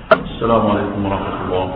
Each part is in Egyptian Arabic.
السلام عليكم ورحمة الله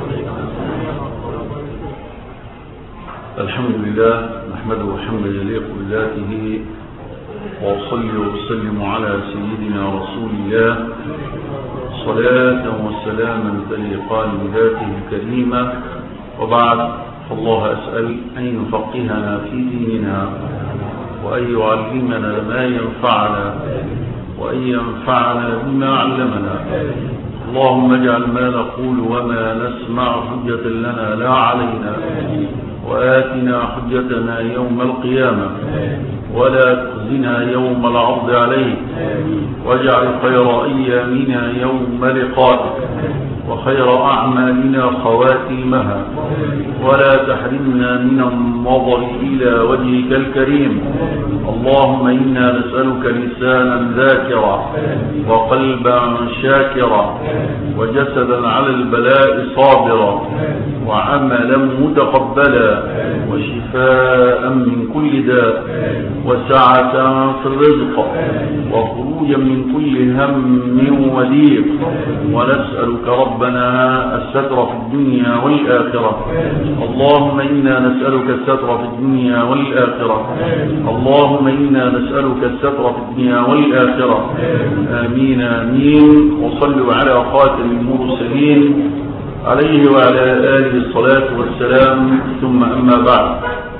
الحمد لله نحمده حمدا يليق بذاته وأصلي وأسلم على سيدنا رسول الله صلاة وسلاما تليقان بذاته الكريمة وبعد فالله أسأل أن يفقهنا في ديننا وأن يعلمنا ما ينفعنا وأن ينفعنا بما علمنا اللهم اجعل ما نقول وما نسمع حجة لنا لا علينا وآتنا حجتنا يوم القيامة ولا تخزنا يوم العرض عليك واجعل خير أيامنا يوم لقائك وخير أعمالنا خواتيمها ولا تحرمنا من النظر إلى وجهك الكريم اللهم إنا نسألك لسانا ذاكرا وقلبا شاكرا وجسدا على البلاء صابرا وعملا متقبلا وشفاء من كل داء وسعة في الرزق وخروجا من كل هم وضيق ونسألك ربنا الستر في الدنيا والآخرة اللهم إنا نسألك الستر في الدنيا والآخرة اللهم إنا نسألك الستر في الدنيا والآخرة آمين آمين وصلوا على خاتم المرسلين عليه وعلى آله الصلاة والسلام ثم أما بعد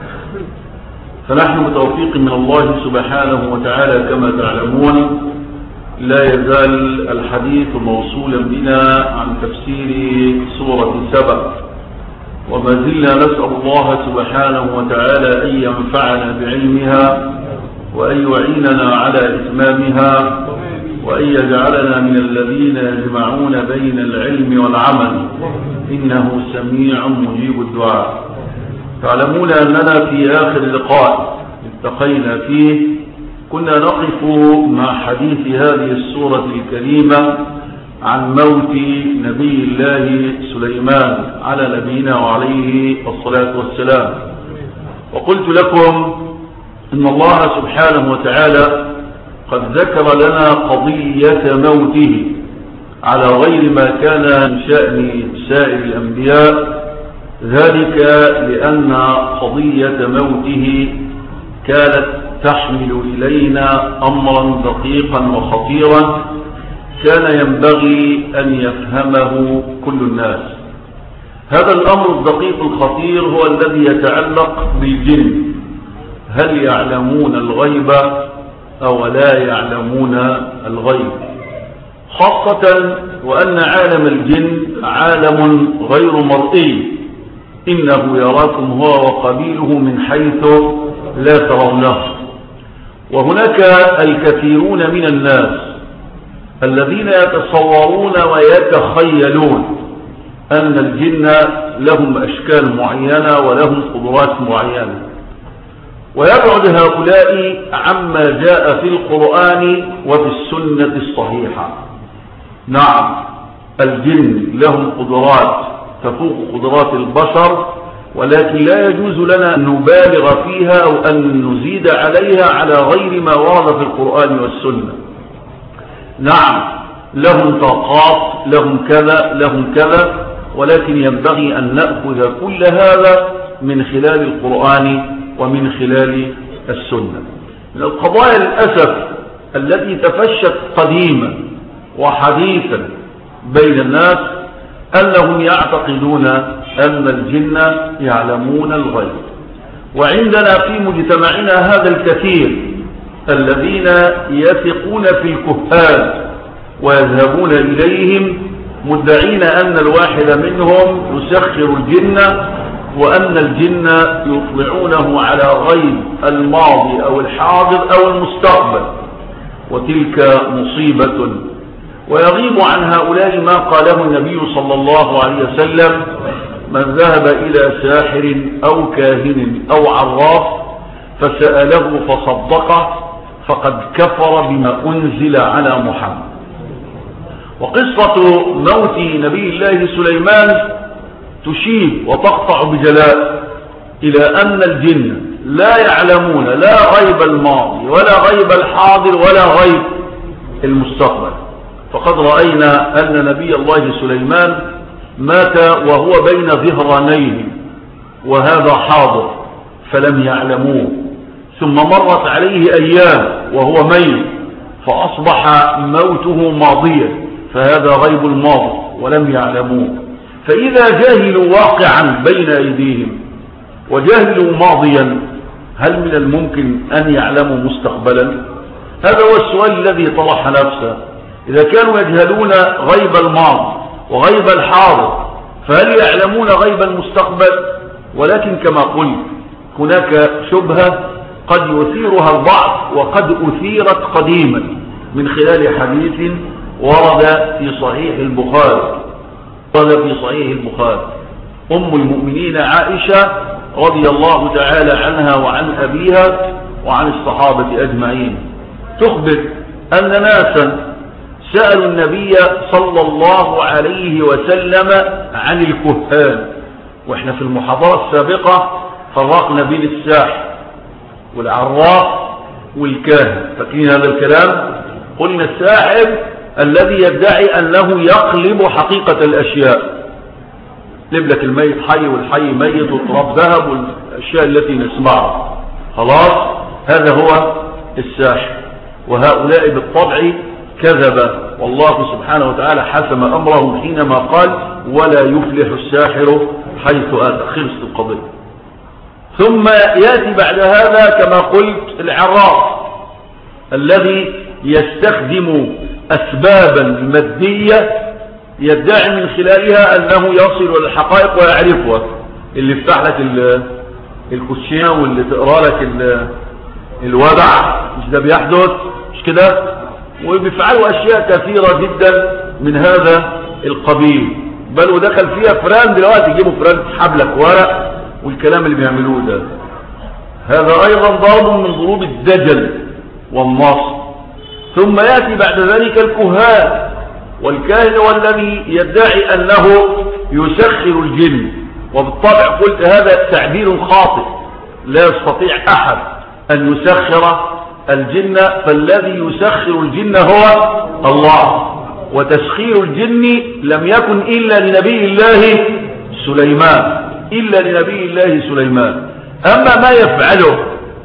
فنحن بتوفيق من الله سبحانه وتعالى كما تعلمون لا يزال الحديث موصولا بنا عن تفسير سورة سبع وما زلنا نسأل الله سبحانه وتعالى أن ينفعنا بعلمها وأن يعيننا على إتمامها وأن يجعلنا من الذين يجمعون بين العلم والعمل إنه سميع مجيب الدعاء تعلمون أننا في آخر لقاء التقينا فيه كنا نقف مع حديث هذه السورة الكريمة عن موت نبي الله سليمان على نبينا وعليه الصلاة والسلام وقلت لكم إن الله سبحانه وتعالى قد ذكر لنا قضية موته على غير ما كان من شأن سائر الأنبياء ذلك لأن قضية موته كانت تحمل إلينا أمرا دقيقا وخطيرا كان ينبغي أن يفهمه كل الناس هذا الأمر الدقيق الخطير هو الذي يتعلق بالجن هل يعلمون الغيب أو لا يعلمون الغيب خاصة وأن عالم الجن عالم غير مرئي إنه يراكم هو وقبيله من حيث لا ترونه وهناك الكثيرون من الناس الذين يتصورون ويتخيلون أن الجن لهم أشكال معينة ولهم قدرات معينة ويبعد هؤلاء عما جاء في القرآن وفي السنة الصحيحة نعم الجن لهم قدرات تفوق قدرات البشر ولكن لا يجوز لنا أن نبالغ فيها أو أن نزيد عليها على غير ما ورد في القرآن والسنة نعم لهم طاقات لهم كذا لهم كذا ولكن ينبغي أن نأخذ كل هذا من خلال القرآن ومن خلال السنة من القضايا للأسف التي تفشت قديما وحديثا بين الناس أنهم يعتقدون أن الجن يعلمون الغيب وعندنا في مجتمعنا هذا الكثير الذين يثقون في الكهان ويذهبون إليهم مدعين أن الواحد منهم يسخر الجن وأن الجن يطلعونه على غيب الماضي أو الحاضر أو المستقبل وتلك مصيبة ويغيب عن هؤلاء ما قاله النبي صلى الله عليه وسلم من ذهب إلى ساحر أو كاهن أو عراف فسأله فصدقه فقد كفر بما أنزل على محمد وقصة موت نبي الله سليمان تشير وتقطع بجلاء إلى أن الجن لا يعلمون لا غيب الماضي ولا غيب الحاضر ولا غيب المستقبل فقد رأينا أن نبي الله سليمان مات وهو بين ظهرانين وهذا حاضر فلم يعلموه ثم مرت عليه أيام وهو ميت فأصبح موته ماضيا فهذا غيب الماضي ولم يعلموه فإذا جاهلوا واقعا بين أيديهم وجاهلوا ماضيا هل من الممكن أن يعلموا مستقبلا هذا هو السؤال الذي طرح نفسه إذا كانوا يجهلون غيب الماضي وغيب الحاضر فهل يعلمون غيب المستقبل ولكن كما قلت هناك شبهة قد يثيرها البعض وقد أثيرت قديما من خلال حديث ورد في صحيح البخاري ورد في صحيح البخاري أم المؤمنين عائشة رضي الله تعالى عنها وعن أبيها وعن الصحابة أجمعين تخبر أن ناسا سألوا النبي صلى الله عليه وسلم عن الكهان واحنا في المحاضرة السابقة فرقنا بين الساحر والعراف والكاهن فاكرين هذا الكلام قلنا الساحر الذي يدعي أنه يقلب حقيقة الأشياء يقلب لك الميت حي والحي ميت والتراب ذهب والأشياء التي نسمعها خلاص هذا هو الساحر وهؤلاء بالطبع كذب والله سبحانه وتعالى حسم أمره حينما قال ولا يفلح الساحر حيث آتى خلص القضية ثم يأتي بعد هذا كما قلت العراف الذي يستخدم أسبابا مادية يدعي من خلالها أنه يصل إلى الحقائق ويعرفها اللي يفتح لك الكوتشينه واللي تقرا لك الوضع مش ده بيحدث مش كده وبيفعلوا أشياء كثيرة جدا من هذا القبيل بل ودخل فيها فران دلوقتي يجيبوا فران تسحب لك ورق والكلام اللي بيعملوه ده هذا أيضا ضرب من ضروب الدجل والنصر ثم يأتي بعد ذلك الكهان والكاهن هو الذي يدعي أنه يسخر الجن وبالطبع قلت هذا تعبير خاطئ لا يستطيع أحد أن يسخر الجن فالذي يسخر الجن هو الله وتسخير الجن لم يكن إلا لنبي الله سليمان إلا لنبي الله سليمان أما ما يفعله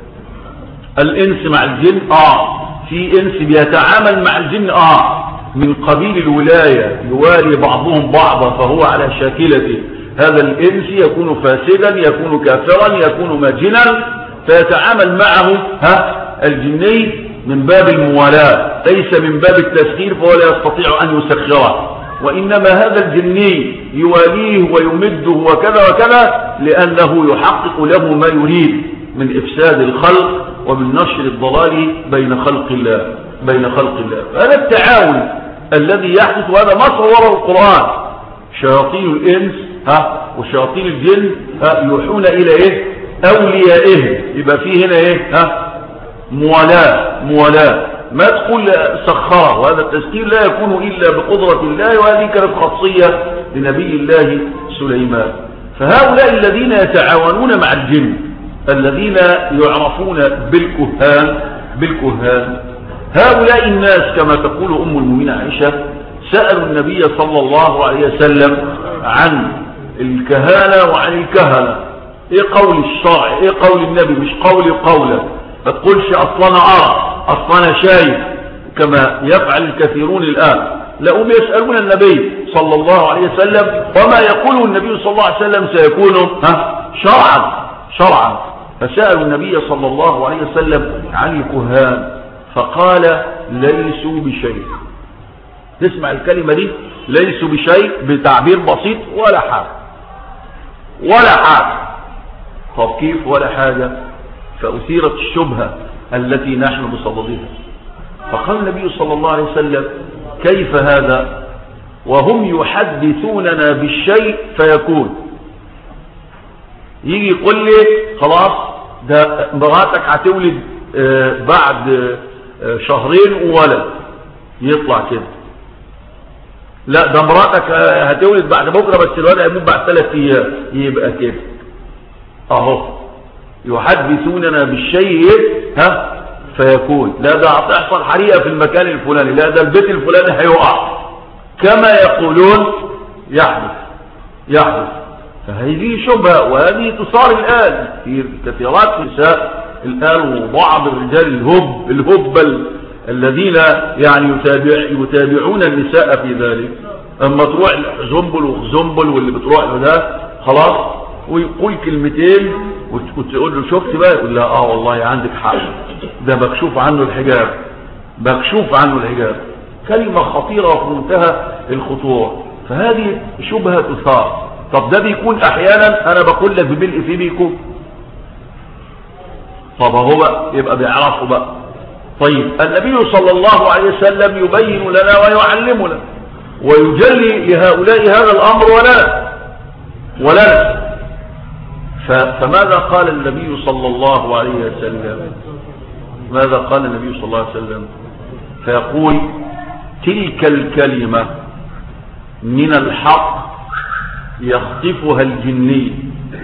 الإنس مع الجن آه في إنس بيتعامل مع الجن آه من قبيل الولاية يوالي بعضهم بعضا فهو على شاكلته هذا الإنس يكون فاسدا يكون كافرا يكون ماجنا فيتعامل معه ها الجني من باب الموالاة ليس من باب التسخير فهو لا يستطيع أن يسخره وإنما هذا الجني يواليه ويمده وكذا وكذا لأنه يحقق له ما يريد من إفساد الخلق ومن نشر الضلال بين خلق الله بين خلق الله هذا التعاون الذي يحدث وهذا ما صوره القرآن شياطين الإنس ها وشياطين الجن ها يوحون إلى إيه أوليائهم يبقى فيه هنا إيه ها موالاة موالاة ما تقول سخره وهذا التسخير لا يكون إلا بقدرة الله وهذه كانت خاصية لنبي الله سليمان فهؤلاء الذين يتعاونون مع الجن الذين يعرفون بالكهان بالكهان هؤلاء الناس كما تقول أم المؤمنين عائشة سألوا النبي صلى الله عليه وسلم عن الكهانة وعن الكهنة ايه قول الشرع ايه قول النبي مش قول قوله ما تقولش اصلا ارى اصلا شايف كما يفعل الكثيرون الان لهم يسألون النبي صلى الله عليه وسلم وما يقوله النبي صلى الله عليه وسلم سيكون ها شرعا شرعا فسألوا النبي صلى الله عليه وسلم عن الكهان فقال ليسوا بشيء تسمع الكلمة دي ليسوا بشيء بتعبير بسيط ولا حاجة ولا حاجة طب كيف ولا حاجة فأثيرت الشبهة التي نحن بصددها فقال النبي صلى الله عليه وسلم كيف هذا وهم يحدثوننا بالشيء فيكون يجي يقول لي خلاص ده مراتك هتولد بعد شهرين وولد يطلع كده لا ده مراتك هتولد بعد بكره بس الولد هيموت بعد ثلاث ايام يبقى كده اهو يحدثوننا بالشيء ها فيكون لا ده هتحصل حريقة في المكان الفلاني لا ده البيت الفلاني هيقع كما يقولون يحدث يحدث فهذه شبهة وهذه تصار الآن في كثيرات نساء الآن وبعض الرجال الهب الهبل الذين يعني يتابع يتابعون النساء في ذلك اما تروح زنبل وخزنبل واللي بتروح له ده خلاص ويقول كلمتين وتقول له شفت بقى يقول لها اه والله عندك حق ده مكشوف عنه الحجاب مكشوف عنه الحجاب كلمة خطيرة في منتهى الخطورة فهذه شبهة تثار طب ده بيكون احيانا انا بقول لك بملء في بيكم طب هو بقى يبقى بيعرفوا بقى طيب النبي صلى الله عليه وسلم يبين لنا ويعلمنا ويجلي لهؤلاء هذا الامر ولا ولا فماذا قال النبي صلى الله عليه وسلم ماذا قال النبي صلى الله عليه وسلم فيقول تلك الكلمة من الحق يخطفها الجني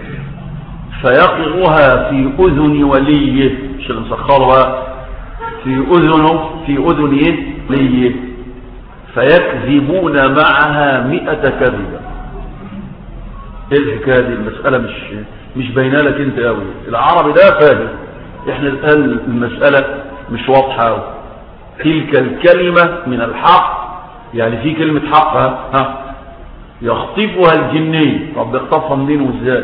فيقرها في أذن وليه مش نسخرها في أذنه في أذن وليه فيكذبون معها مئة كذبة ايه الحكاية دي المسألة مش مش باينه لك انت قوي العربي ده فاهم احنا الان المسألة مش واضحة قوي تلك الكلمة من الحق يعني في كلمة حق ها يخطفها الجني طب يخطفها منين وازاي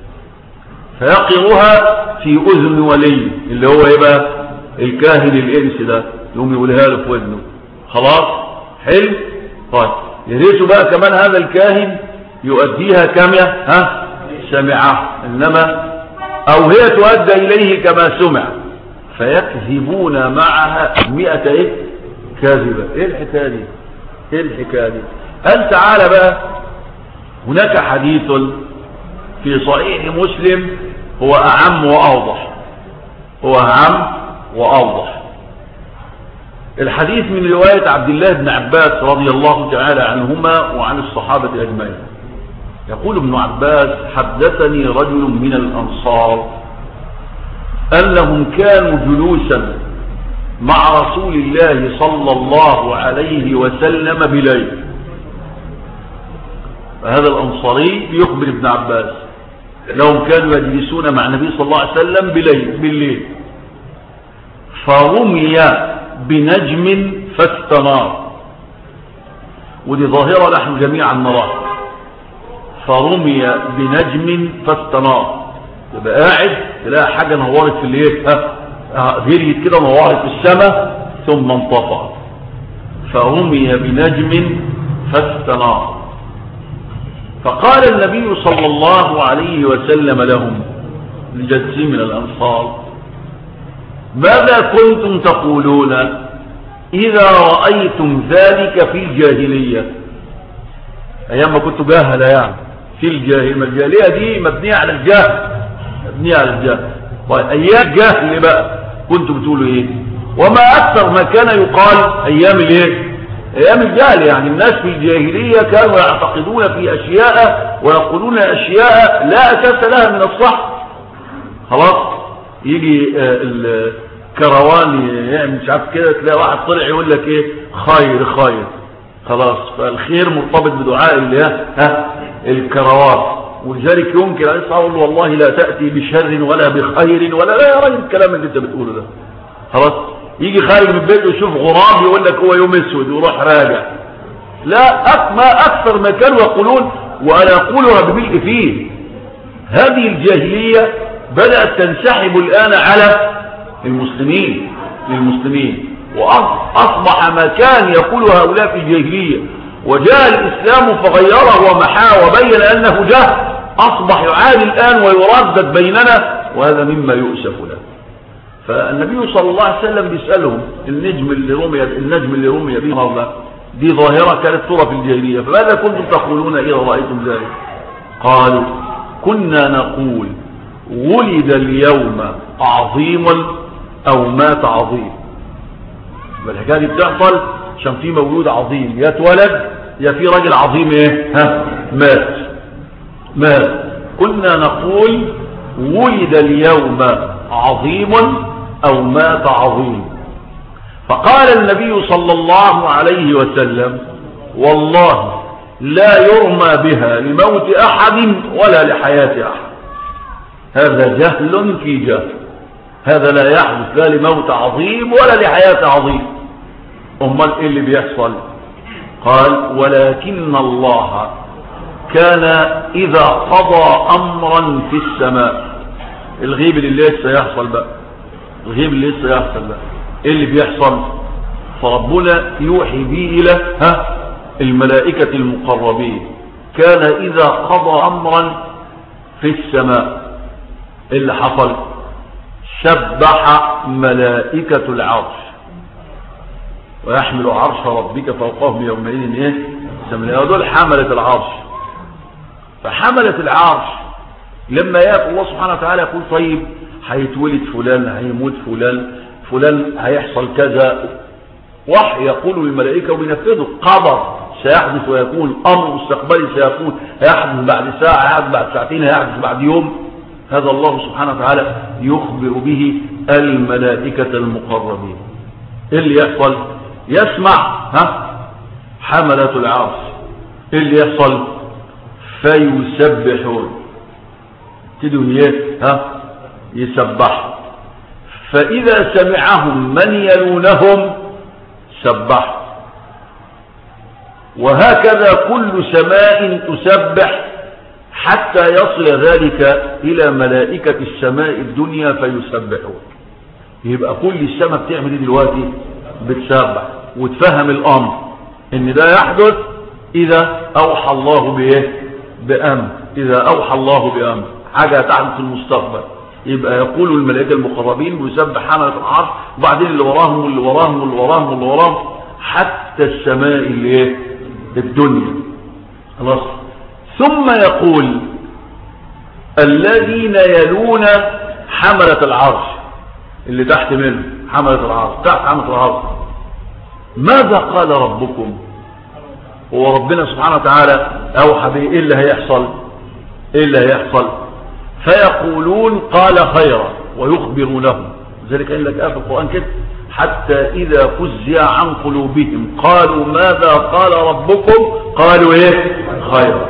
فيقرها في اذن ولي اللي هو يبقى الكاهن الانس ده يقوم يقولها له في ودنه خلاص حلو طيب يا بقى كمان هذا الكاهن يؤديها كما ها سمعه انما او هي تؤدى اليه كما سمع فيكذبون معها مئة ايه كاذبة ايه الحكاية دي ايه الحكاية دي قال تعالى بقى هناك حديث في صحيح مسلم هو اعم واوضح هو اعم واوضح الحديث من رواية عبد الله بن عباس رضي الله تعالى عنهما وعن الصحابة اجمعين يقول ابن عباس حدثني رجل من الأنصار أنهم كانوا جلوسا مع رسول الله صلى الله عليه وسلم بليل فهذا الأنصاري يخبر ابن عباس لهم كانوا يجلسون مع النبي صلى الله عليه وسلم بليل بالليل فرمي بنجم فاستنار ودي ظاهرة نحن جميعا نراها فرمي بنجم فاستنار يبقى قاعد تلاقي حاجة نورت في الليل ها غريت كده نورت في السماء ثم انطفأ فرمي بنجم فاستنار فقال النبي صلى الله عليه وسلم لهم لجدس من الأنصار ماذا كنتم تقولون إذا رأيتم ذلك في الجاهلية أيام ما كنتوا جاهلة يعني في الجاهلية الجاهلية دي مبنية على الجهل مبنية على الجهل طيب ايام جهل بقى كنتوا بتقولوا ايه وما اكثر ما كان يقال ايام الايه ايام الجهل يعني الناس في الجاهلية كانوا يعتقدون في اشياء ويقولون اشياء لا اساس لها من الصح خلاص يجي آه، الكروان يعني مش عارف كده تلاقي واحد طلع يقول لك ايه خير خير خلاص فالخير مرتبط بدعاء الله ها الكروات ولذلك يمكن أن يقول والله لا تأتي بشر ولا بخير ولا لا يا راجل الكلام اللي انت بتقوله ده خلاص يجي خارج من بيته ويشوف غراب يقول لك هو يوم اسود ويروح راجع لا ما أكثر ما كانوا يقولون وأنا أقولها بملء فيه هذه الجاهلية بدأت تنسحب الآن على المسلمين للمسلمين وأصبح ما كان يقول هؤلاء في الجاهلية وجاء الإسلام فغيره ومحاه وبين أنه جهل أصبح يعاني الآن ويردد بيننا وهذا مما يؤسف له فالنبي صلى الله عليه وسلم بيسألهم النجم اللي رمي النجم اللي رمي به مرة دي ظاهرة كانت ترى في الجاهلية فماذا كنتم تقولون إذا رأيتم ذلك قالوا كنا نقول ولد اليوم عظيم أو مات عظيم والحكاية دي بتحصل عشان في مولود عظيم يتولد يا في راجل عظيم ايه ها مات مات كنا نقول ولد اليوم عظيم أو مات عظيم فقال النبي صلى الله عليه وسلم والله لا يرمى بها لموت أحد ولا لحياة أحد هذا جهل في جهل هذا لا يحدث لا لموت عظيم ولا لحياة عظيم أمال إيه اللي بيحصل قال ولكن الله كان إذا قضى أمرا في السماء الغيب اللي لسه يحصل بقى الغيب اللي لسه يحصل بقى ايه اللي بيحصل فربنا يوحي به الى ها الملائكة المقربين كان اذا قضى امرا في السماء إيه اللي حصل سبح ملائكة العرش ويحمل عرش ربك فوقهم يومئذ ايه سملاء دول حملة العرش فحملة العرش لما يأتي الله سبحانه وتعالى يقول طيب هيتولد فلان هيموت فلان فلان هيحصل كذا وحي يقول للملائكة وبينفذه قدر سيحدث ويكون أمر مستقبلي سيكون هيحدث بعد ساعة هيحدث بعد ساعتين هيحدث بعد يوم هذا الله سبحانه وتعالى يخبر به الملائكة المقربين ايه اللي يحصل يسمع ها حملة العرش ايه اللي يحصل فيسبحون تدوا ها يسبحوا فإذا سمعهم من يلونهم سبحوا وهكذا كل سماء تسبح حتى يصل ذلك إلى ملائكة السماء الدنيا فيسبحون يبقى كل السماء بتعمل ايه دلوقتي بتسبح وتفهم الأمر ان ده يحدث إذا أوحى الله بإيه بأمر إذا أوحى الله بأمر حاجة تحدث في المستقبل يبقى يقول الملائكة المقربين ويسبح حملة العرش وبعدين اللي وراهم واللي وراهم واللي وراهم واللي وراهم حتى السماء اللي ايه الدنيا خلاص ثم يقول الذين يلون حملة العرش اللي تحت منه حملة العرش تحت حملة العرش ماذا قال ربكم هو ربنا سبحانه وتعالى اوحى به ايه اللي هيحصل ايه اللي هيحصل فيقولون قال خيرا ويخبرونهم ذلك قال لك آه في القرآن كده حتى إذا فزع عن قلوبهم قالوا ماذا قال ربكم قالوا ايه خيرا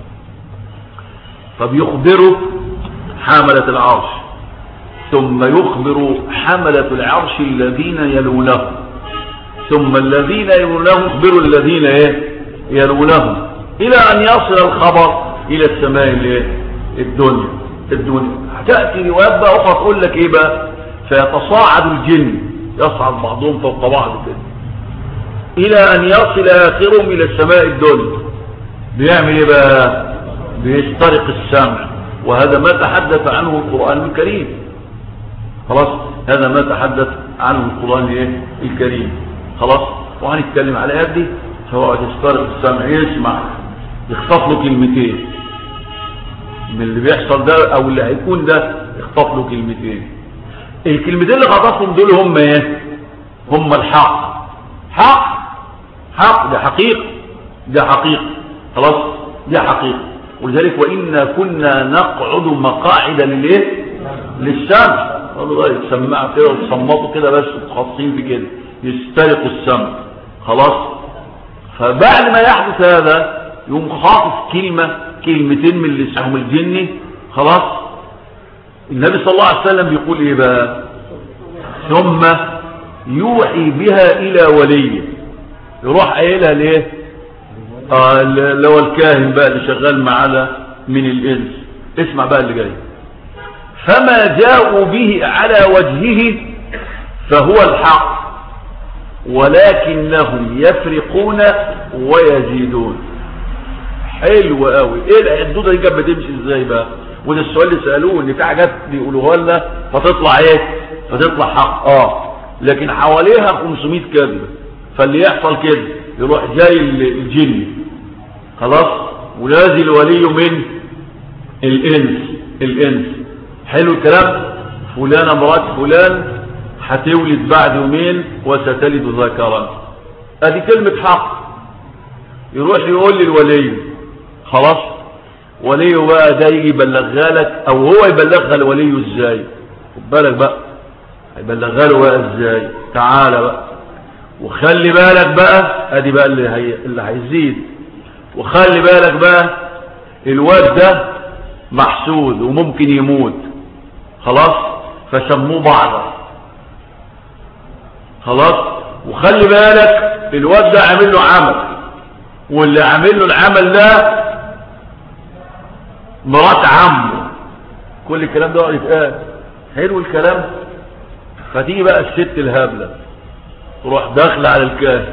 فبيخبروا حاملة العرش ثم يخبر حملة العرش الذين يلونه ثم الذين يلونه يخبروا الذين ايه يلونهم الى ان يصل الخبر الى السماء الايه الدنيا الدنيا هتأتي روايات بقى اخرى تقول لك ايه بقى فيتصاعد الجن يصعد بعضهم فوق بعض كده الى ان يصل اخرهم الى السماء الدنيا بيعمل ايه بقى بيسترق السمع وهذا ما تحدث عنه القرآن الكريم خلاص هذا ما تحدث عنه القرآن ايه الكريم خلاص وهنتكلم على الآيات دي فهو يسترق السمع يسمع يخطف له كلمتين من اللي بيحصل ده او اللي هيكون ده يخطف له كلمتين الكلمتين اللي خطفهم دول هم ايه هم الحق حق حق ده حقيقة ده حقيقة خلاص ده حقيقة ولذلك وإنا كنا نقعد مقاعد للايه للسمع قالوا ده يتسمعوا كده وتصمتوا كده بس متخصصين في كده يسترقوا السمع خلاص فبعد ما يحدث هذا يوم خاطف كلمة كلمتين من لسانهم الجني خلاص النبي صلى الله عليه وسلم بيقول ايه بقى ثم يوحي بها الى وليه يروح قايلها ليه اه اللي هو الكاهن بقى اللي شغال معانا من الانس اسمع بقى اللي جاي فما جاءوا به على وجهه فهو الحق ولكنهم يفرقون ويزيدون حلو قوي ايه الحدوده دي كانت بتمشي ازاي بقى وده السؤال اللي سالوه ان في حاجات بيقولوها لنا فتطلع ايه فتطلع حق اه لكن حواليها 500 كذبه فاللي يحصل كده يروح جاي الجن خلاص ونازل ولي من الانس الانس حلو الكلام فلانه مرات فلان هتولد بعد يومين وستلد ذكرا ادي كلمه حق يروح يقول للولي خلاص وليه بقى ده يجي يبلغها لك او هو يبلغها لوليه ازاي خد بالك بقى هيبلغها له بقى ازاي تعالى بقى وخلي بالك بقى ادي بقى اللي, هي اللي هيزيد وخلي بالك بقى الواد ده محسود وممكن يموت خلاص فسموه بعض خلاص وخلي بالك الواد ده عامل له عمل واللي عامل له العمل ده مرات عمه كل الكلام ده يتقال حلو الكلام فتيجي بقى الست الهبلة تروح داخله على الكاهن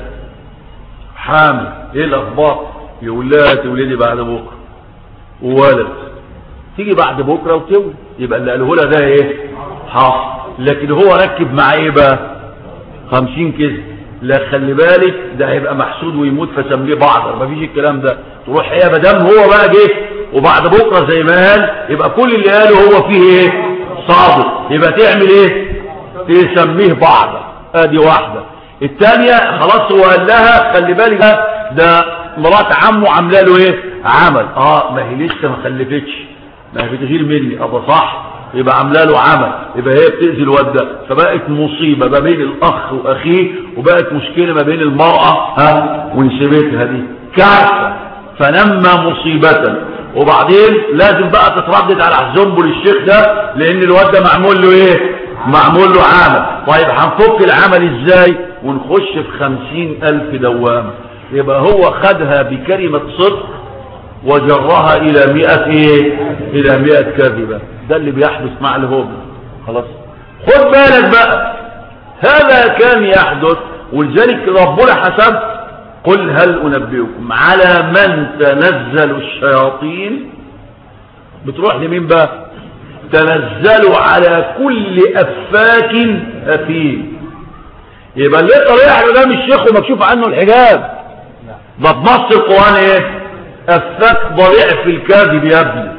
حامل ايه الاخبار يقول لها تولدي بعد بكره وولد تيجي بعد بكره وتولد يبقى اللي قاله لها ده ايه حاصل لكن هو ركب مع ايه بقى خمسين كذب لا خلي بالك ده هيبقى محسود ويموت فسميه بعض ما فيش الكلام ده تروح هي ما دام هو بقى جه وبعد بكره زي ما قال يبقى كل اللي قاله هو فيه ايه صادق يبقى تعمل ايه تسميه بعض ادي واحده الثانيه خلاص هو قال لها خلي بالك ده, ده مرات عمه عامله له ايه عمل اه ما هي لسه ما خلفتش ما هي بتغير مني ابا صح يبقى عامله له عمل يبقى هي بتأذي الواد ده فبقت مصيبة ما بين الأخ وأخيه وبقت مشكلة ما بين المرأة ها ونسبتها دي كارثة فنمى مصيبة وبعدين لازم بقى تتردد على الزنبل الشيخ ده لأن الواد ده معمول له إيه معمول له عمل طيب هنفك العمل إزاي ونخش في خمسين ألف دوام يبقى هو خدها بكلمة صدق وجرها إلى مئة إيه إلى مئة كذبة ده اللي بيحدث مع الهوب خلاص خد بالك بقى هذا كان يحدث ولذلك ربنا حسب قل هل أنبئكم على من تنزل الشياطين بتروح لمين بقى تنزلوا على كل أفاك أثيم يبقى اللي طريح له ده مش شيخ ومكشوف عنه الحجاب ده بنص القرآن ايه أفاك ضريع في الكاذب يا ابني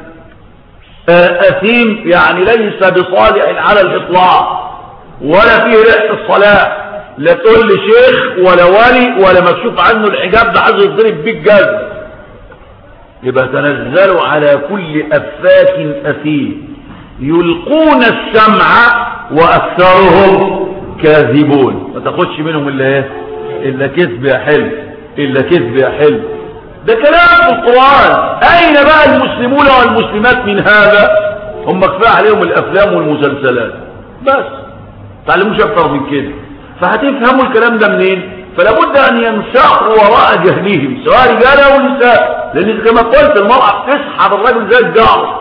أثيم يعني ليس بصالح على الإطلاق ولا فيه ريحة الصلاة لا تقول لي شيخ ولا ولي ولا مكشوف عنه الحجاب ده عايز يضرب بيك جزم يبقى تنزلوا على كل أفاك أثيم يلقون السمع وأكثرهم كاذبون ما تاخدش منهم إلا إيه إلا كذب يا حلم إلا كذب يا حلم ده كلام في القرآن أين بقى المسلمون والمسلمات من هذا هم كفاية عليهم الأفلام والمسلسلات بس تعلموش أكتر من كده فهتفهموا الكلام ده منين فلابد أن ينساقوا وراء جهلهم سواء رجال أو نساء لأن كما قلت المرأة بتسحب الرجل زي الجار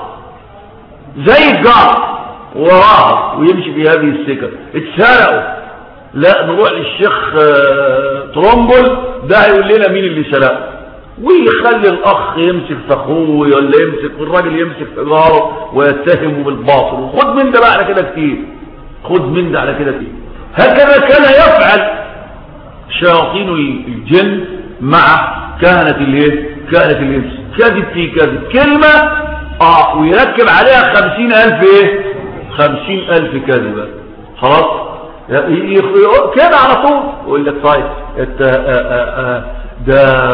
زي الجار وراها ويمشي في هذه السكة اتسرقوا لا نروح للشيخ ترومبل ده هيقول لنا مين اللي سرقه ويخلي الاخ يمسك في اخوه ولا يمسك والراجل يمسك في جاره ويتهمه بالباطل وخد من ده بقى على كده كتير خد من ده على كده كتير هكذا كان يفعل شياطين الجن مع كهنة الايه كهنة الانس كذب في كذب كلمة اه ويركب عليها خمسين الف ايه خمسين الف كذبة خلاص كده على طول يقول لك طيب انت ده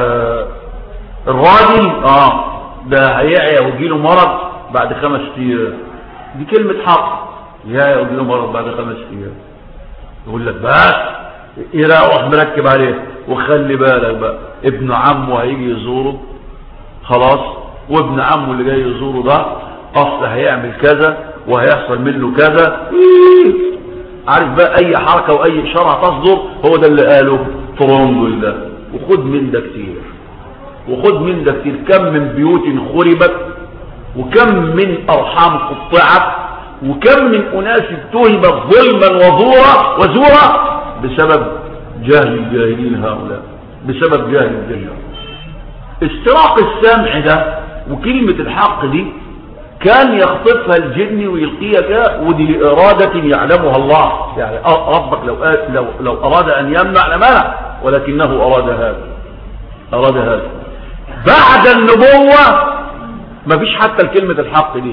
الراجل اه ده هيعيا ويجيله مرض بعد خمس ايام دي كلمة حق يعيا ويجيله مرض بعد خمس ايام يقول لك بس ايه راح مركب عليه وخلي بالك بقى ابن عمه هيجي يزوره خلاص وابن عمه اللي جاي يزوره ده اصل هيعمل كذا وهيحصل منه كذا إيه. عارف بقى اي حركة واي اشارة هتصدر هو ده اللي قاله ترونجل ده وخد من ده كتير وخد من ده كتير كم من بيوت خربت وكم من أرحام قطعت وكم من أناس اتهمت ظلما وزورا وزورا بسبب جهل الجاهلين هؤلاء بسبب جهل الجاهلين استراق السمع ده وكلمة الحق دي كان يخطفها الجن ويلقيها كده ودي إرادة يعلمها الله يعني ربك لو, لو, لو أراد أن يمنع لمنع ولكنه أراد هذا أراد هذا بعد النبوة مفيش حتى الكلمة الحق دي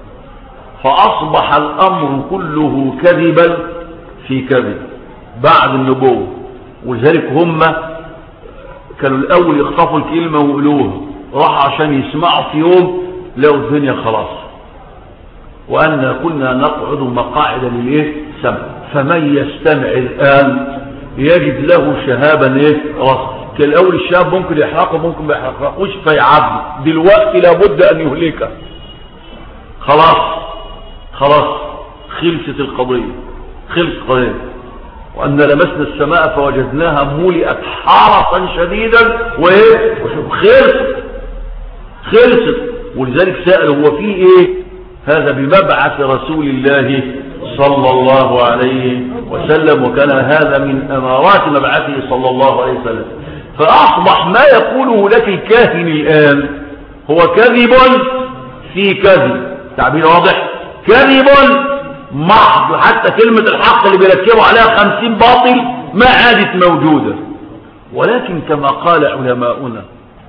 فأصبح الأمر كله كذبا في كذب بعد النبوة ولذلك هم كانوا الأول يخطفوا الكلمة ويقولوها راح عشان يسمعوا في يوم لقوا الدنيا خلاص وأن كنا نقعد مقاعد للإيه سمع فمن يستمع الآن يجد له شهابا ايه رصد كالأول الشهاب ممكن يحرقه ممكن ما يحرقوش فيعدي دلوقتي لابد أن يهلكه خلاص خلاص خلصت القضية خلصت القضية وأن لمسنا السماء فوجدناها مولئت حرسا شديدا وإيه خلصت خلصت ولذلك سأل هو في إيه هذا بمبعث رسول الله صلى الله عليه وسلم وكان هذا من أمارات مبعثه صلى الله عليه وسلم فأصبح ما يقوله لك الكاهن الآن هو كذب في كذب تعبير واضح كذب محض حتى كلمة الحق اللي بيركبوا عليها خمسين باطل ما عادت موجودة ولكن كما قال علماؤنا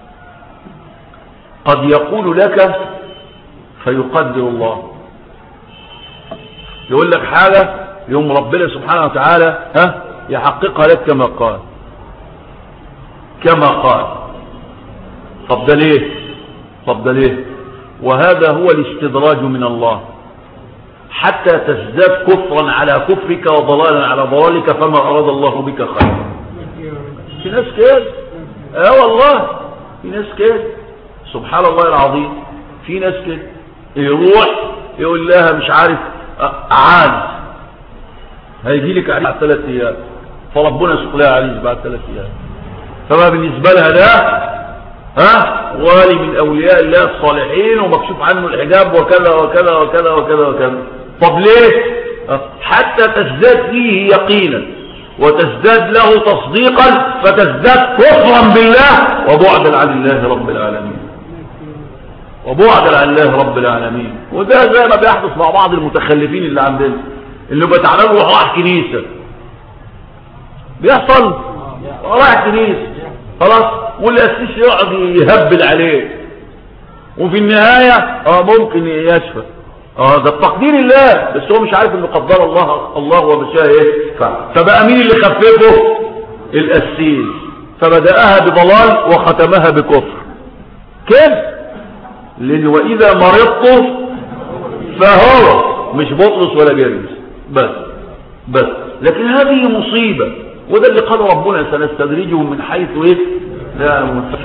قد يقول لك فيقدر الله يقول لك حاجة يوم ربنا سبحانه وتعالى ها يحققها لك كما قال كما قال طب ده ليه طب ده ليه وهذا هو الاستدراج من الله حتى تزداد كفرا على كفرك وضلالا على ضلالك فما أراد الله بك خير في ناس كده اه والله في ناس كده سبحان الله العظيم في ناس كده يروح يقول لها مش عارف عاد هيجي لك عليه بعد ثلاث ايام فربنا يسوق لها عليه بعد ثلاث ايام فما بالنسبه لها ده ها والي من اولياء الله الصالحين ومكشوف عنه الحجاب وكذا وكذا وكذا وكذا وكذا طب ليه حتى تزداد فيه يقينا وتزداد له تصديقا فتزداد كفرا بالله وبعدا عن الله رب العالمين وبعدا عن الله رب العالمين وده زي ما بيحدث مع بعض المتخلفين اللي عندنا اللي بيتعاملوا راح كنيسه بيحصل راح كنيسه خلاص والاسيس يقعد يهبل عليه وفي النهايه اه ممكن يشفى اه ده بتقدير الله بس هو مش عارف انه قدر الله الله ومشاه ايه فبقى مين اللي خففه القسيس فبداها بضلال وختمها بكفر كده لان واذا مرضت فهو مش بطرس ولا جرمس بس بس لكن هذه مصيبة وده اللي قال ربنا سنستدرجهم من حيث ايه لا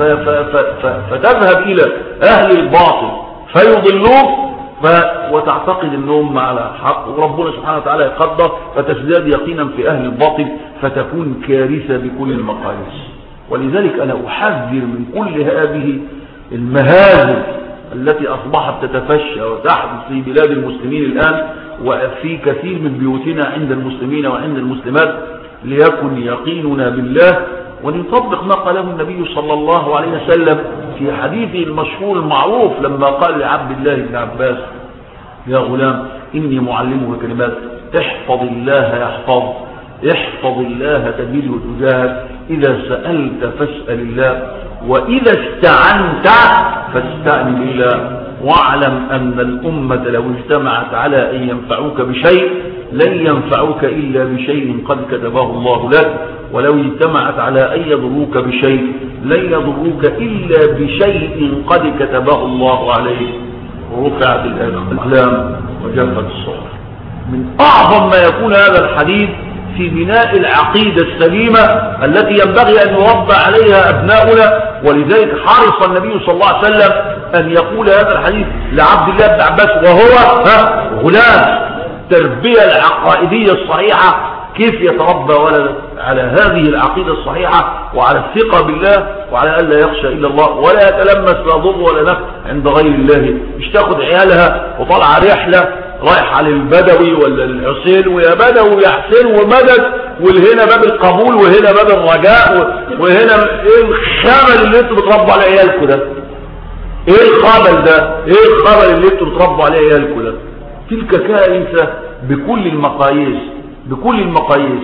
فتذهب الى اهل الباطل فيضلوك ف... وتعتقد انهم على حق وربنا سبحانه وتعالى يقدر فتزداد يقينا في اهل الباطل فتكون كارثة بكل المقاييس ولذلك انا احذر من كل هذه المهازل التي أصبحت تتفشى وتحدث في بلاد المسلمين الآن وفي كثير من بيوتنا عند المسلمين وعند المسلمات ليكن يقيننا بالله ونطبق ما قاله النبي صلى الله عليه وسلم في حديثه المشهور المعروف لما قال لعبد الله بن عباس يا غلام إني معلمك كلمات احفظ الله يحفظ احفظ الله تجده تجاهك إذا سألت فاسأل الله وإذا استعنت فاستعن بالله واعلم أن الأمة لو اجتمعت على أن ينفعوك بشيء لن ينفعوك إلا بشيء قد كتبه الله لك ولو اجتمعت على أن يضروك بشيء لن يضروك إلا بشيء قد كتبه الله عليك ورفعت الأقلام وجفت الصحف من أعظم ما يكون هذا الحديث في بناء العقيدة السليمة التي ينبغي أن يربى عليها أبناؤنا ولذلك حرص النبي صلى الله عليه وسلم أن يقول هذا الحديث لعبد الله بن عباس وهو ها غلام التربية العقائدية الصحيحة كيف يتربى ولد على هذه العقيدة الصحيحة وعلى الثقة بالله وعلى ألا يخشى إلا الله ولا يتلمس لا ضر ولا نفع عند غير الله مش تاخد عيالها وطلع رحلة رايح على البدوي ولا الحسين ويا بدوي يا حسين ومدد والهنا باب القبول وهنا باب الرجاء وهنا ايه الخبل اللي انتوا بتربوا على عيالكم ده ايه الخبل ده ايه الخبل اللي انتوا بتربوا على عيالكم ده تلك كارثه بكل المقاييس بكل المقاييس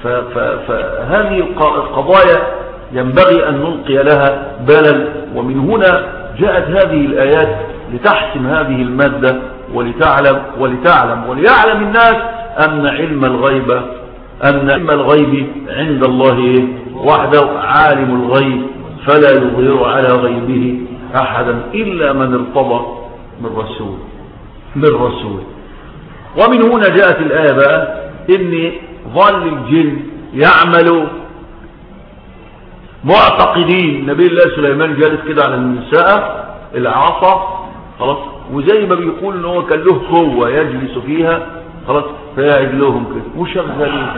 فهذه القضايا ينبغي أن نلقي لها بالا ومن هنا جاءت هذه الآيات لتحسم هذه المادة ولتعلم ولتعلم وليعلم الناس أن علم الغيب أن علم الغيب عند الله وحده عالم الغيب فلا يظهر على غيبه أحدا إلا من ارتضى من رسول من رسول ومن هنا جاءت الآية بقى ان ظل الجن يعملوا معتقدين نبي الله سليمان جالس كده على النساء العصا خلاص وزي ما بيقول ان هو كان له قوه يجلس فيها خلاص فيعد لهم كده وشغالين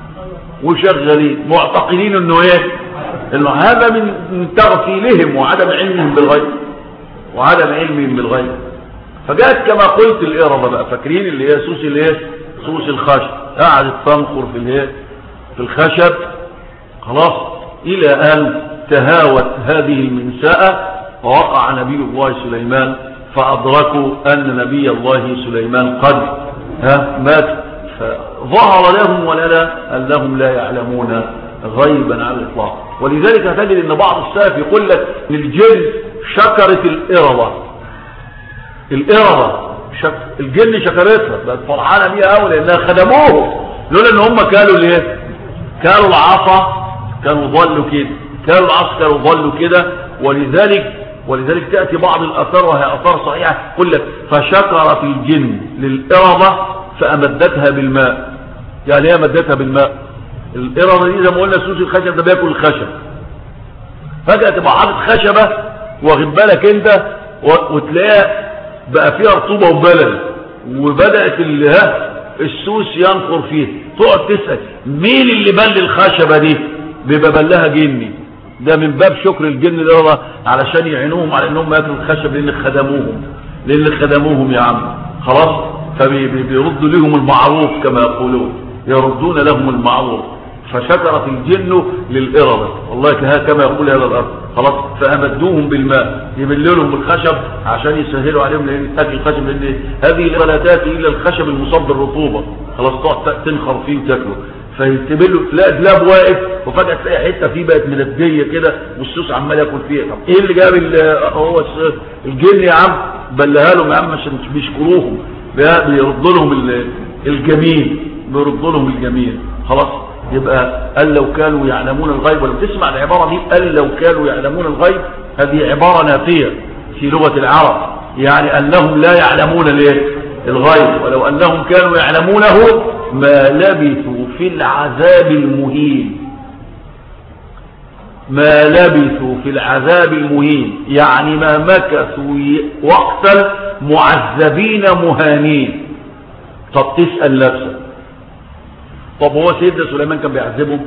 وشغالين معتقدين انه ايه انه هذا من تغفيلهم وعدم علمهم بالغيب وعدم علمهم بالغيب فجاءت كما قلت الإرضة بقى فاكرين اللي هي سوس الايه سوس الخشب قعدت تنقر في الايه في الخشب خلاص الى ان تهاوت هذه المنساء فوقع نبي الله سليمان فادركوا ان نبي الله سليمان قد ها مات فظهر لهم ولنا انهم لا يعلمون غيبا على الاطلاق ولذلك تجد ان بعض السلف يقول لك ان الجن شكرت الإرضة الإرضة شك... الجن شكرتها بقت فرحانة بيها قوي لأنها خدموه لولا ان هم كانوا ليه كانوا العصا كانوا ضلوا كده كانوا العصا كانوا ضلوا كده ولذلك ولذلك تأتي بعض الأثار وهي أثار صحيحة يقول لك فشكرت الجن للإرضة فأمدتها بالماء يعني هي مدتها بالماء الإرضة دي زي ما قلنا سوس الخشب ده بياكل الخشب فجأة تبقى حاطط خشبة واخد بالك انت وتلاقيها بقى فيها رطوبة وبلل وبدأت اللي ها السوس ينقر فيه تقعد تسأل مين اللي بل الخشبة دي بيبقى بلها جني ده من باب شكر الجن ده علشان يعينوهم على انهم ياكلوا الخشب لان خدموهم لان خدموهم يا عم خلاص فبيردوا لهم المعروف كما يقولون يردون لهم المعروف فشكرت الجن للإرضة والله كما يقول هذا الأرض خلاص فأمدوهم بالماء يبللهم الخشب عشان يسهلوا عليهم لأن أكل الخشب لأن هذه لا تأتي إلا الخشب المصاب بالرطوبة خلاص تقعد تنخر فيه وتاكله فيتبلوا تلاقي دلاب واقف وفجأة تلاقي حتة فيه بقت مندية كده والسوس عمال ياكل فيها طب ايه اللي جاب هو الجن يا عم بلها لهم يا عم عشان بيشكروهم بيردوا لهم الجميل بيردوا لهم الجميل خلاص يبقى قال لو كانوا يعلمون الغيب ولو تسمع العبارة دي قال لو كانوا يعلمون الغيب هذه عبارة نافية في لغة العرب يعني أنهم لا يعلمون ليه الغيب ولو أنهم كانوا يعلمونه ما لبثوا في العذاب المهين ما لبثوا في العذاب المهين يعني ما مكثوا وقتا معذبين مهانين طب تسأل نفسك طب هو سيدنا سليمان كان بيعذبهم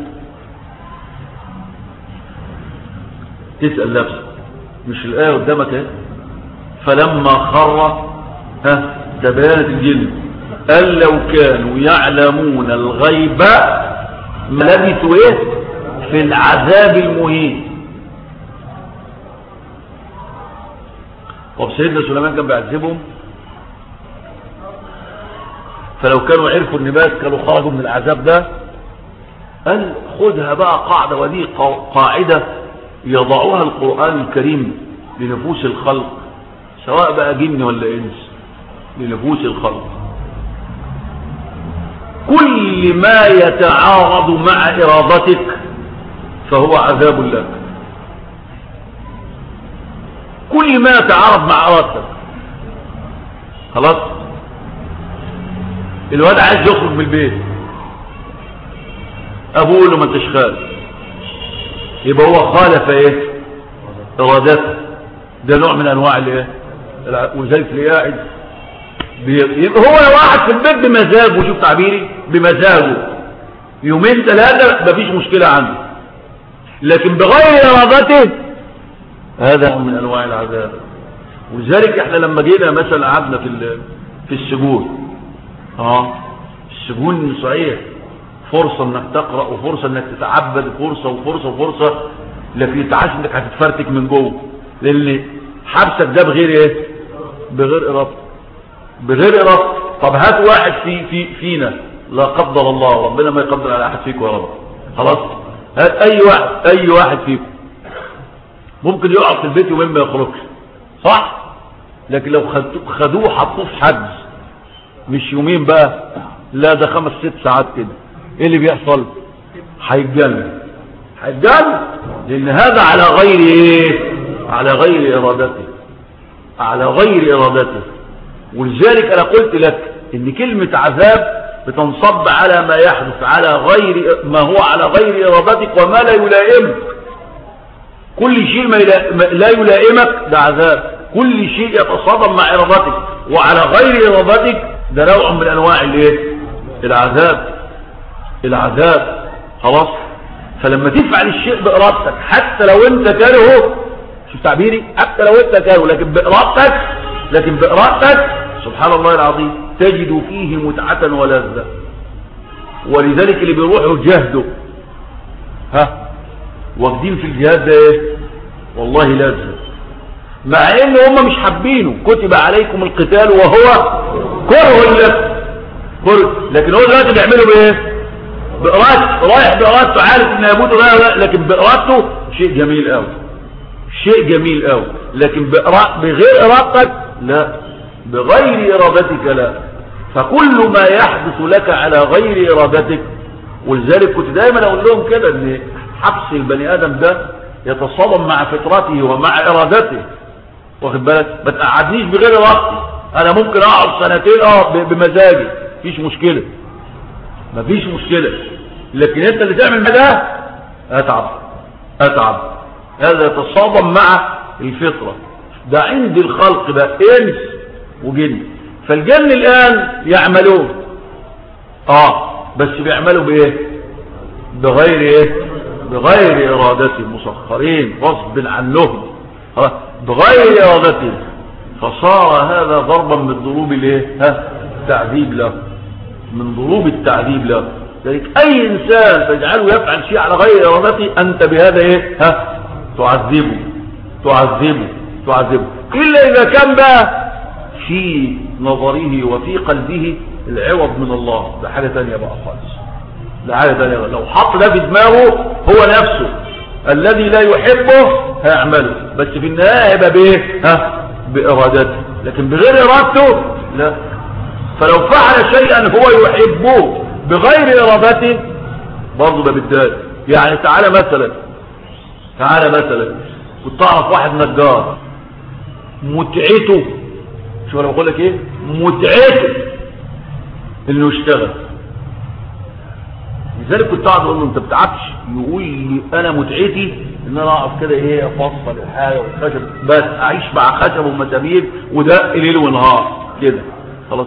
تسأل نفسك مش الآية قدامك اهي فلما خر ها تبانت الجن قال لو كانوا يعلمون الغيب ما لبثوا ايه في العذاب المهين طب سيدنا سليمان كان بيعذبهم فلو كانوا عرفوا النبات كانوا خرجوا من العذاب ده قال خذها بقى قاعدة ودي قاعدة يضعها القرآن الكريم لنفوس الخلق سواء بقى جن ولا إنس لنفوس الخلق كل ما يتعارض مع إرادتك فهو عذاب لك كل ما يتعارض مع إرادتك خلاص الواد عايز يخرج من البيت ابوه له ما انتش خالف يبقى هو خالف ايه ارادته ده نوع من انواع الايه ولذلك اللي قاعد يبقى هو واحد في البيت بمزاجه شوف تعبيري بمزاجه يومين ثلاثة مفيش مشكلة عنده لكن بغير ارادته هذا من انواع العذاب ولذلك احنا لما جينا مثلا قعدنا في في السجون اه السجون صحيح فرصة انك تقرأ وفرصة انك تتعبد فرصة وفرصة وفرصة لكن تعاش انك هتتفرتك من جوه لان حبسك ده بغير ايه بغير ارادتك بغير ارادتك طب هات واحد في في فينا لا قدر الله ربنا ما يقدر على احد فيكم يا رب خلاص هات اي واحد اي واحد فيكم ممكن يقعد في البيت يومين ما يخرجش صح لكن لو خدوه حطوه في حجز مش يومين بقى لا ده خمس ست ساعات كده ايه اللي بيحصل هيتجنن هيتجنن لان هذا على غير ايه على غير ارادته على غير ارادته ولذلك انا قلت لك ان كلمة عذاب بتنصب على ما يحدث على غير ما هو على غير إرادتك وما لا يلائمك كل شيء ما لا يلائمك ده عذاب كل شيء يتصادم مع إرادتك وعلى غير إرادتك ده نوع من أنواع الايه العذاب العذاب خلاص فلما تفعل الشيء بإرادتك حتى لو انت كارهه شوف تعبيري حتى لو انت كارهه لكن بإرادتك لكن بإرادتك سبحان الله العظيم تجد فيه متعة ولذة ولذلك اللي بيروحوا جهدوا ها واخدين في الجهاد ده ايه والله لازم مع ان هم مش حابينه كتب عليكم القتال وهو كره لكم كره لكن هو دلوقتي بيعملوا بايه بإرادته رايح بإرادته عارف ان يموت لا لا لكن بإرادته شيء جميل قوي شيء جميل قوي لكن بغير إرادتك لا بغير إرادتك لا فكل ما يحدث لك على غير إرادتك ولذلك كنت دايما أقول لهم كده ان حبس البني آدم ده يتصادم مع فطرته ومع إرادته واخد بالك ما تقعدنيش بغير إرادتي أنا ممكن أقعد سنتين اه بمزاجي مفيش مشكلة مفيش مشكلة لكن انت اللي تعمل ده اتعب اتعب هذا يتصادم مع الفطرة ده عند الخلق ده انس وجن فالجن الان يعملون اه بس بيعملوا بايه بغير ايه بغير ارادتهم مسخرين غصب عنهم بغير ارادتهم فصار هذا ضربا من ضروب الايه ها تعذيب له من ضروب التعذيب له ذلك اي انسان تجعله يفعل شيء على غير ارادته انت بهذا ايه ها تعذبه تعذبه تعذبه الا اذا كان بقى في نظره وفي قلبه العوض من الله ده حاجه ثانيه بقى خالص ده حاجه ثانيه لو حط ده في دماغه هو نفسه الذي لا يحبه هيعمله بس في النهايه هيبقى بايه ها بارادته لكن بغير ارادته لا فلو فعل شيئا هو يحبه بغير ارادته برضه ده بالذات يعني تعالى مثلا تعالى مثلا كنت اعرف واحد نجار متعته شو انا بقول لك ايه متعته انه يشتغل لذلك كنت قاعد اقول له انت بتعبش يقول لي انا متعتي ان انا اقف كده ايه افصل الحاجه والخشب بس اعيش مع خشب ومسامير وده ليل ونهار كده خلاص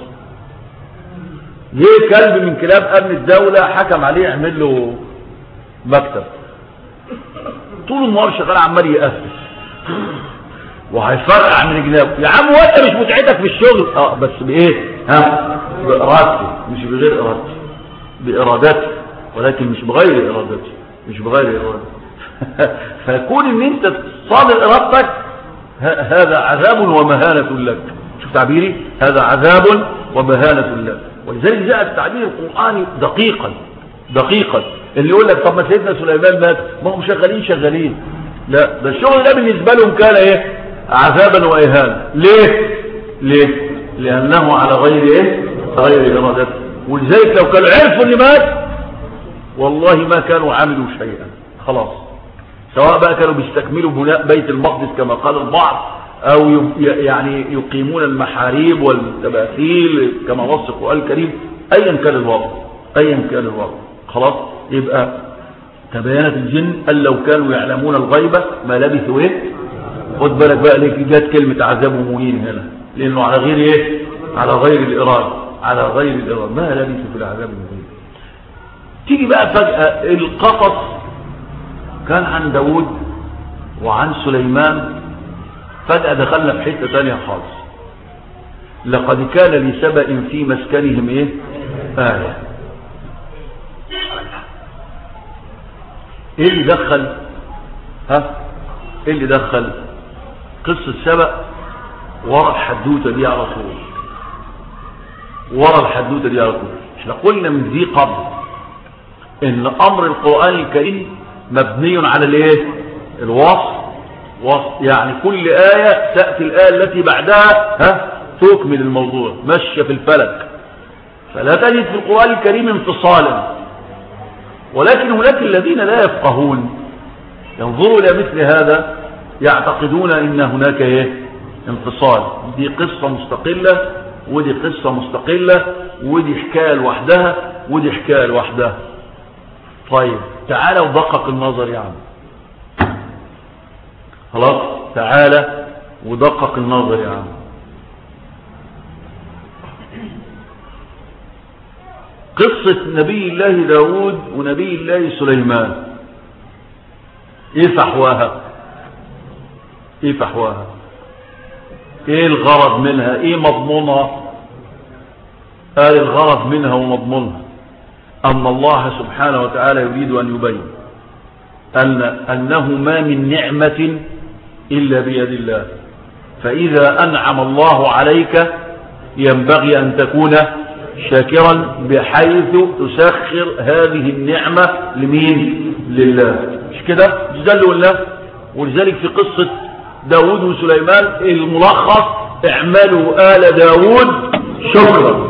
ليه كلب من كلاب امن الدولة حكم عليه يعمل له مكتب طول النهار شغال عمال يقفز وهيفرقع من جنابه يا عم وانت مش متعتك في الشغل اه بس بايه ها بارادتي مش بغير ارادتي بارادتي ولكن مش بغير ارادتي مش بغير ارادتي فيكون ان انت صادر ارادتك هذا عذاب ومهانة لك شوف تعبيري هذا عذاب ومهانة لك ولذلك جاء التعبير القرآني دقيقا دقيقا اللي يقول لك طب ما سيدنا سليمان مات ما هم شغالين شغالين لا ده الشغل ده بالنسبة لهم كان ايه عذابا وإهانة ليه ليه لأنه على غير ايه غير إرادته ولذلك لو كانوا عرفوا اللي مات والله ما كانوا عملوا شيئا خلاص سواء بقى كانوا بيستكملوا بناء بيت المقدس كما قال البعض او يعني يقيمون المحاريب والتماثيل كما وصف القرآن الكريم ايا كان الوضع ايا كان الوضع خلاص يبقى تبينت الجن ان لو كانوا يعلمون الغيبة ما لبثوا ايه خد بالك بقى ليك جت كلمة عذاب مهين هنا لانه على غير ايه على غير الارادة على غير الارادة ما لبثوا في العذاب المهين تيجي بقى فجأة القصص كان عن داود وعن سليمان فجأة دخلنا في حتة تانية خالص لقد كان لسبأ في مسكنهم ايه آية ايه اللي دخل ها ايه اللي دخل قصة سبأ ورا الحدوتة دي على طول ورا الحدوتة دي على طول احنا قلنا من ذي قبل ان امر القرآن الكريم مبني على الايه الوصف يعني كل آية تأتي الآية التي بعدها ها تكمل الموضوع مشي في الفلك فلا تجد في القرآن الكريم انفصالا ولكن هناك الذين لا يفقهون ينظروا إلى مثل هذا يعتقدون ان هناك ايه انفصال دي قصة مستقلة ودي قصة مستقلة ودي حكاية لوحدها ودي حكاية لوحدها طيب تعالى ودقق النظر يا عم خلاص تعالى ودقق النظر يا عم قصة نبي الله داود ونبي الله سليمان ايه فحواها ايه فحواها ايه الغرض منها ايه مضمونها قال الغرض منها ومضمونها أن الله سبحانه وتعالى يريد أن يبين أن أنه ما من نعمة إلا بيد الله فإذا أنعم الله عليك ينبغي أن تكون شاكرا بحيث تسخر هذه النعمة لمين لله مش كده جزل الله ولذلك في قصة داود وسليمان الملخص اعملوا آل داود شكرا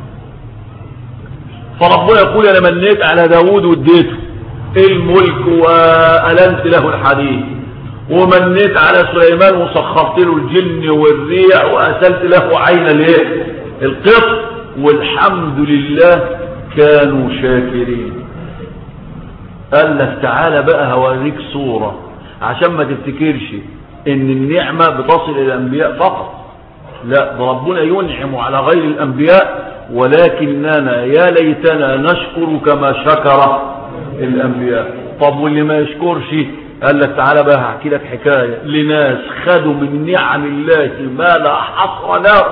فربنا يقول انا منيت على داود واديته الملك وألنت له الحديد ومنيت على سليمان وسخرت له الجن والريح وأسلت له عين الايه القط والحمد لله كانوا شاكرين قال لك تعالى بقى هوريك صورة عشان ما تفتكرش ان النعمة بتصل الى الانبياء فقط لا ده ربنا ينعم على غير الانبياء ولكننا يا ليتنا نشكر كما شكر الانبياء طب واللي ما يشكرش قال لك تعالى بقى هحكي لك حكاية لناس خدوا من نعم الله ما لا حصر له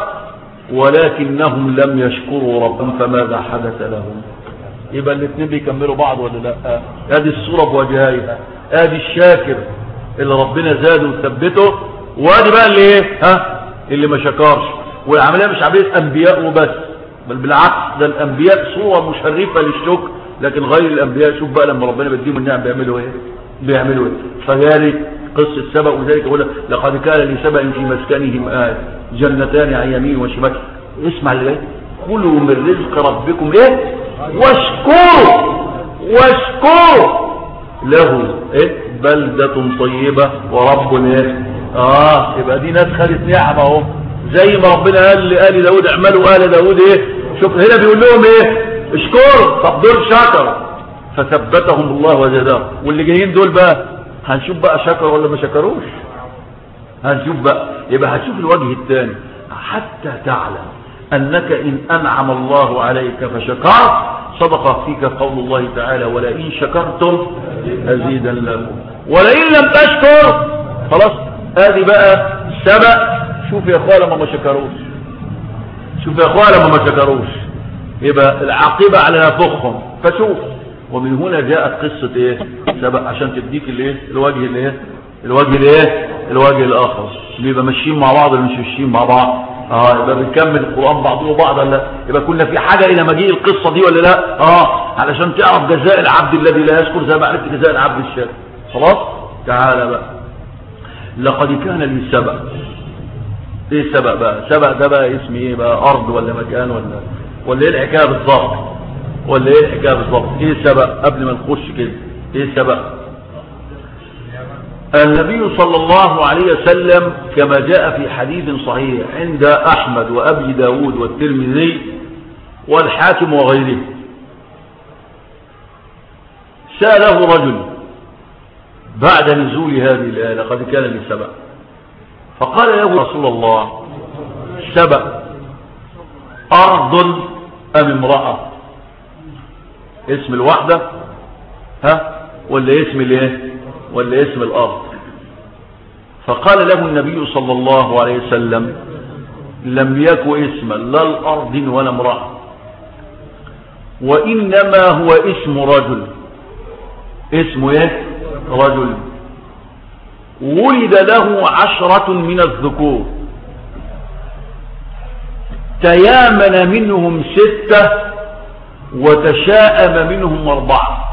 ولكنهم لم يشكروا ربهم فماذا حدث لهم يبقى الاثنين بيكملوا بعض ولا لا ادي الصورة بوجهيها ادي الشاكر اللي ربنا زاده وثبته وادي بقى اللي ايه ها اللي ما شكرش والعمليه مش عمليه انبياء وبس بل بالعكس ده الانبياء صوره مشرفه للشكر لكن غير الانبياء شوف بقى لما ربنا بيديهم النعم بيعملوا ايه بيعملوا ايه فذلك قصه سبأ وذلك يقول لقد كان لسبأ في مسكنهم آية جنتان عن يمين وشمال اسمع اللي جاي كلوا من رزق ربكم ايه واشكروا واشكروا له ايه بلدة طيبة ورب ايه اه يبقى دي ناس خدت نعمة اهو زي ما ربنا قال لآل داود اعملوا آل داود ايه شوف هنا بيقول لهم ايه اشكروا طب دول شكر فثبتهم الله وزادهم واللي جايين دول بقى هنشوف بقى شكر ولا ما شكروش هنشوف بقى يبقى هتشوف الوجه الثاني حتى تعلم أنك إن أنعم الله عليك فشكرت صدق فيك قول الله تعالى ولئن شكرتم أزيدا لكم ولئن لم تشكر خلاص هذه بقى سبق شوف يا اخوة لما ما شكروش شوف يا اخوة لما ما شكروش يبقى العاقبة على نفخهم فشوف ومن هنا جاءت قصة ايه سبق عشان تديك الايه الوجه الايه الوجه الايه الوجه الاخر بيبقى ماشيين مع بعض ولا مش ماشيين مع بعض اه يبقى بنكمل القرآن بعضه بعض ولا لا يبقى كنا في حاجة الى مجيء القصة دي ولا لا اه علشان تعرف جزاء العبد الذي لا يشكر زي ما عرفت جزاء العبد الشاكر خلاص تعالى بقى لقد كان لي سبق ايه سبق بقى سبق ده بقى اسم ايه بقى ارض ولا مكان ولا ولا ايه الحكايه بالظبط ولا ايه الحكايه بالظبط ايه سبق قبل ما نخش كده ايه سبق النبي صلى الله عليه وسلم كما جاء في حديث صحيح عند أحمد وأبي داود والترمذي والحاكم وغيره سأله رجل بعد نزول هذه الآية لقد كان لي سبق فقال له رسول الله سبق أرض أم امرأة اسم الوحدة ها ولا اسم الايه ولا اسم الأرض فقال له النبي صلى الله عليه وسلم لم يك اسما لا الأرض ولا امرأة وإنما هو اسم رجل اسمه ايه رجل ولد له عشرة من الذكور تيامن منهم ستة وتشاءم منهم أربعة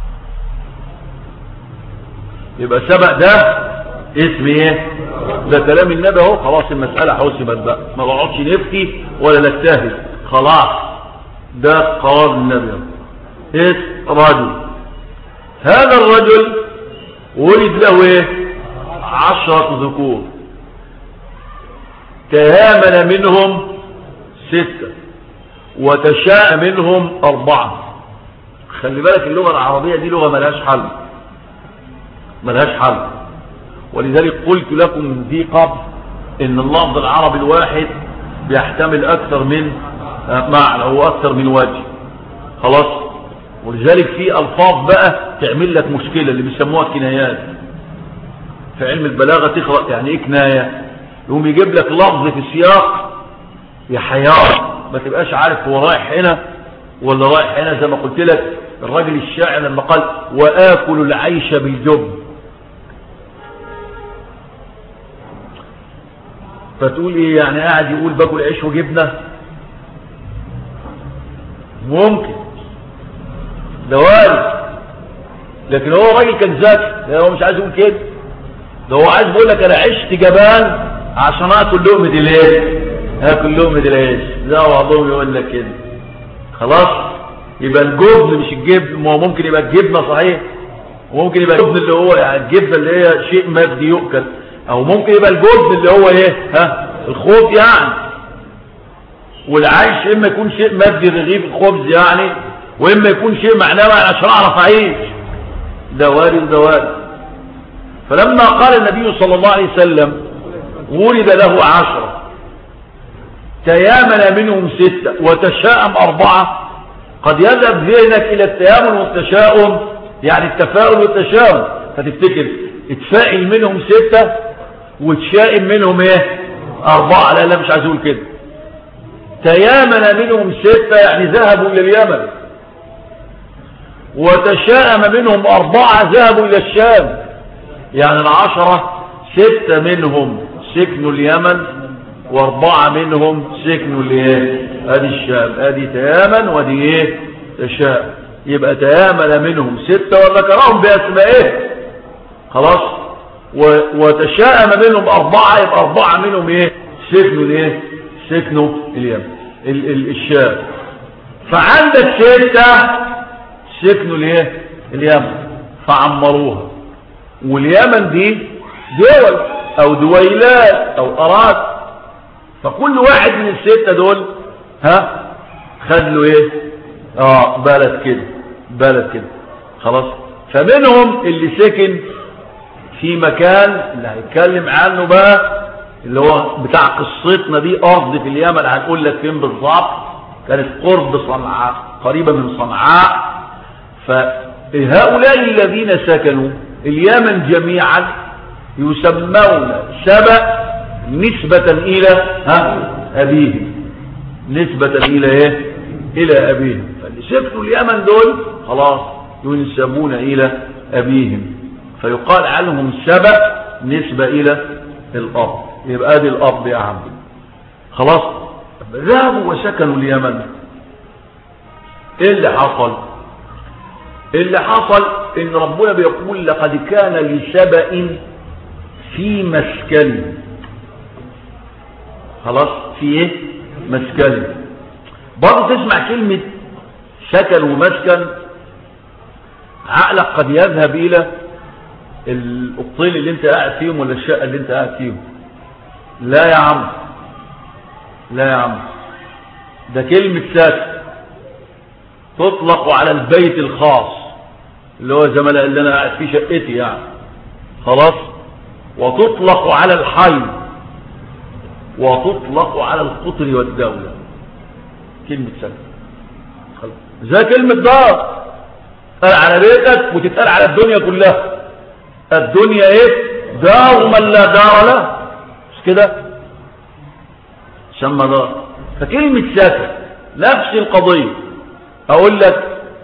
يبقى سبق ده اسم ايه ده كلام النبي اهو خلاص المسألة حسبت بقى ما بقعدش نفتي ولا نجتهد خلاص ده قرار النبي اسم رجل هذا الرجل ولد له ايه عشرة ذكور تهامن منهم ستة وتشاء منهم أربعة خلي بالك اللغة العربية دي لغة ملهاش حل ملهاش حل ولذلك قلت لكم من ذي قبل ان اللفظ العربي الواحد بيحتمل اكثر من معنى هو اكثر من وجه خلاص ولذلك في الفاظ بقى تعمل لك مشكلة اللي بيسموها كنايات في علم البلاغة تقرأ يعني ايه كناية يقوم يجيب لك لفظ في سياق يا حيار ما تبقاش عارف هو رايح هنا ولا رايح هنا زي ما قلت لك الراجل الشاعر لما قال وآكل العيش بالجب فتقول ايه يعني قاعد يقول باكل عيش وجبنه ممكن ده وارد لكن هو راجل كان ذكي هو مش عايز يقول كده ده هو عايز يقول لك انا عشت جبان عشان اكل لقمه الايه اكل لقمه العيش ده بعضهم يقول لك كده خلاص يبقى الجبن مش الجبن ما هو ممكن يبقى الجبنه صحيح وممكن يبقى الجبن اللي هو يعني الجبنه اللي هي شيء مادي يؤكل او ممكن يبقى الجبن اللي هو ايه ها الخوف يعني والعيش اما يكون شيء مادي رغيف الخبز يعني واما يكون شيء معناه عشان اعرف اعيش ده وارد وده وارد فلما قال النبي صلى الله عليه وسلم ولد له عشرة تيامن منهم ستة وتشاءم أربعة قد يذهب ذهنك إلى التيامن والتشاؤم يعني التفاؤل والتشاؤم فتفتكر اتفائل منهم ستة وتشائم منهم ايه أربعة لا لا مش عايز أقول كده تيامن منهم ستة يعني ذهبوا إلى اليمن وتشاءم منهم أربعة ذهبوا إلى الشام يعني العشرة ستة منهم سكنوا اليمن واربعة منهم سكنوا الايه ادي الشام ادي تيامن ودي ايه تشاء يبقى تيامن منهم ستة وذكرهم باسمائه خلاص وتشاءم منهم اربعة يبقى اربعة منهم ايه سكنوا الايه سكنوا اليمن ال ال الشام فعندك ستة سكنوا الايه اليمن فعمروها واليمن دي دول او دويلات او اراضي فكل واحد من الستة دول ها خد له ايه اه بلد كده بلد كده خلاص فمنهم اللي سكن في مكان اللي هيتكلم عنه بقى اللي هو بتاع قصتنا دي ارض في اليمن هنقول لك فين بالظبط كانت قرب صنعاء قريبة من صنعاء فهؤلاء الذين سكنوا اليمن جميعا يسمون سبأ نسبة إلى ها أبيهم نسبة إلى إيه إلى أبيهم فاللي سكنوا اليمن دول خلاص ينسبون إلى أبيهم فيقال عنهم سبأ نسبة إلى الأرض يبقى دي الأرض يا عم خلاص ذهبوا وسكنوا اليمن ايه اللي حصل اللي حصل ان ربنا بيقول لقد كان لسبأ في مسكن خلاص في ايه مسكن برضه تسمع كلمة سكن ومسكن عقلك قد يذهب الى الطين اللي انت قاعد فيهم ولا الشقة اللي انت قاعد فيهم لا يا عم لا يا عم ده كلمة سكن تطلق على البيت الخاص اللي هو زي ما اللي انا قاعد فيه شقتي يعني خلاص وتطلق على الحي وتطلق على القطر والدولة كلمة سكن زي كلمة دار تتقال على بيتك وتتقال على الدنيا كلها الدنيا ايه دار من لا دار له مش كده سمى دار فكلمة سكن نفس القضية اقول لك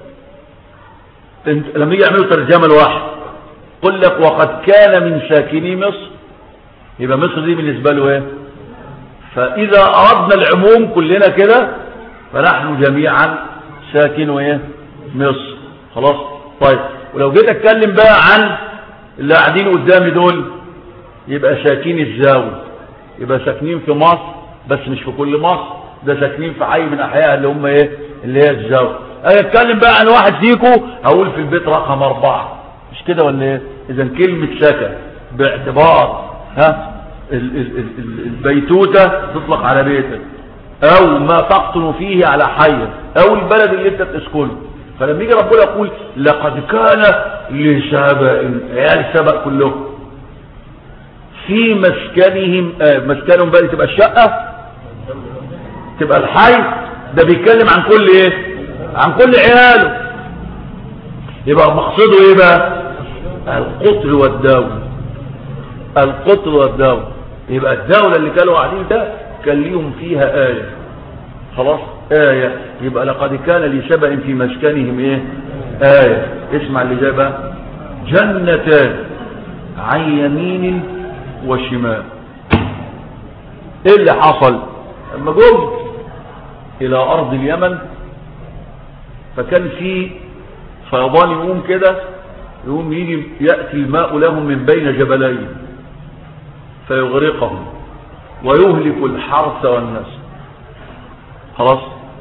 انت لما يجي يعملوا ترجمة لواحد يقول لك وقد كان من ساكني مصر يبقى مصر دي بالنسبة له ايه فاذا اردنا العموم كلنا كده فنحن جميعا ساكنوا ايه مصر خلاص طيب ولو جيت اتكلم بقى عن اللي قاعدين قدامي دول يبقى ساكين الزاوي يبقى ساكنين في مصر بس مش في كل مصر ده ساكنين في حي من احياء اللي هم ايه اللي هي الزاوية انا اتكلم بقى عن واحد فيكم هقول في البيت رقم اربعة مش كده ولا ايه اذا كلمة سكن باعتبار ها ال ال ال ال البيتوتة تطلق على بيتك او ما تقطن فيه على حي او البلد اللي انت بتسكنه فلما يجي ربنا يقول لقد كان لسبأ عيال سبأ كلهم في مسكنهم آه مسكنهم بقى تبقى الشقة تبقى الحي ده بيتكلم عن كل ايه عن كل عياله يبقى مقصده ايه بقى القطر والدولة القطر والدولة يبقى الدولة اللي كانوا قاعدين ده كان ليهم فيها آية خلاص آية يبقى لقد كان لسبأ في مسكنهم ايه آية اسمع اللي جاي بقى جنتان عن يمين وشمال ايه اللي حصل لما جم الى ارض اليمن فكان في فيضان يقوم كده يقوم يجي يأتي الماء لهم من بين جبلين فيغرقهم ويهلك الحرث والنسل خلاص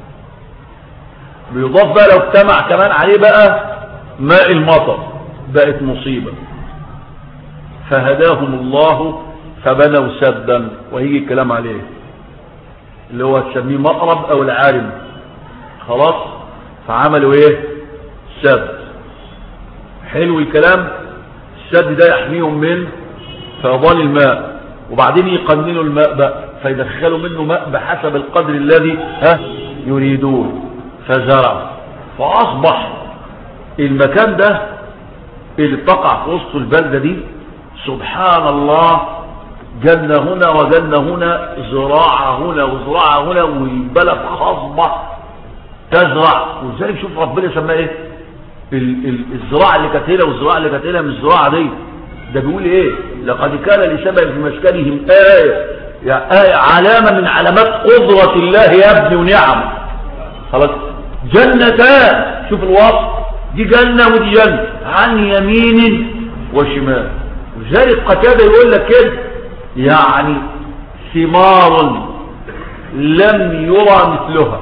بيضاف بقى لو اجتمع كمان عليه بقى ماء المطر بقت مصيبة فهداهم الله فبنوا سدا وهيجي الكلام عليه اللي هو تسميه مقرب او العارم خلاص فعملوا ايه سد حلو الكلام السد ده يحميهم من فيضان الماء وبعدين يقننوا الماء بقى فيدخلوا منه ماء بحسب القدر الذي ها يريدون فزرع فأصبح المكان ده اللي تقع في وسط البلدة دي سبحان الله جنة هنا وجنة هنا زراعة هنا وزراعة هنا والبلد خصبة تزرع ولذلك شوف ربنا سماه ايه الزراعة اللي كانت هنا والزراعة اللي كانت هنا من الزراعة دي ده بيقول ايه لقد كان لسبب في مسكنهم آية يعني آية علامة من علامات قدرة الله يبني ونعم خلاص جنتان شوف الوصف دي جنة ودي جنة عن يمين وشمال وذلك قتادة يقول لك كده يعني ثمار لم يرى مثلها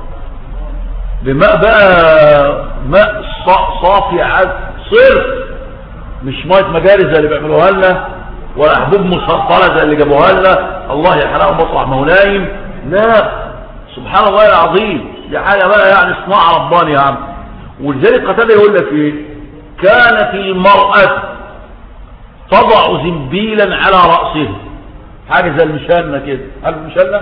بماء بقى ماء صافي عاد صرف مش ميه مجاري زي اللي بيعملوها لنا ولا حبوب مسطره زي اللي جابوها لنا الله يحرقهم مطرح ما هو نايم لا سبحان الله العظيم دي حاجه بقى يعني صناعه رباني يا عم ولذلك قتاده يقول لك ايه كانت المراه تضع زنبيلا على راسها حاجه زي المشانه كده عارف المشانه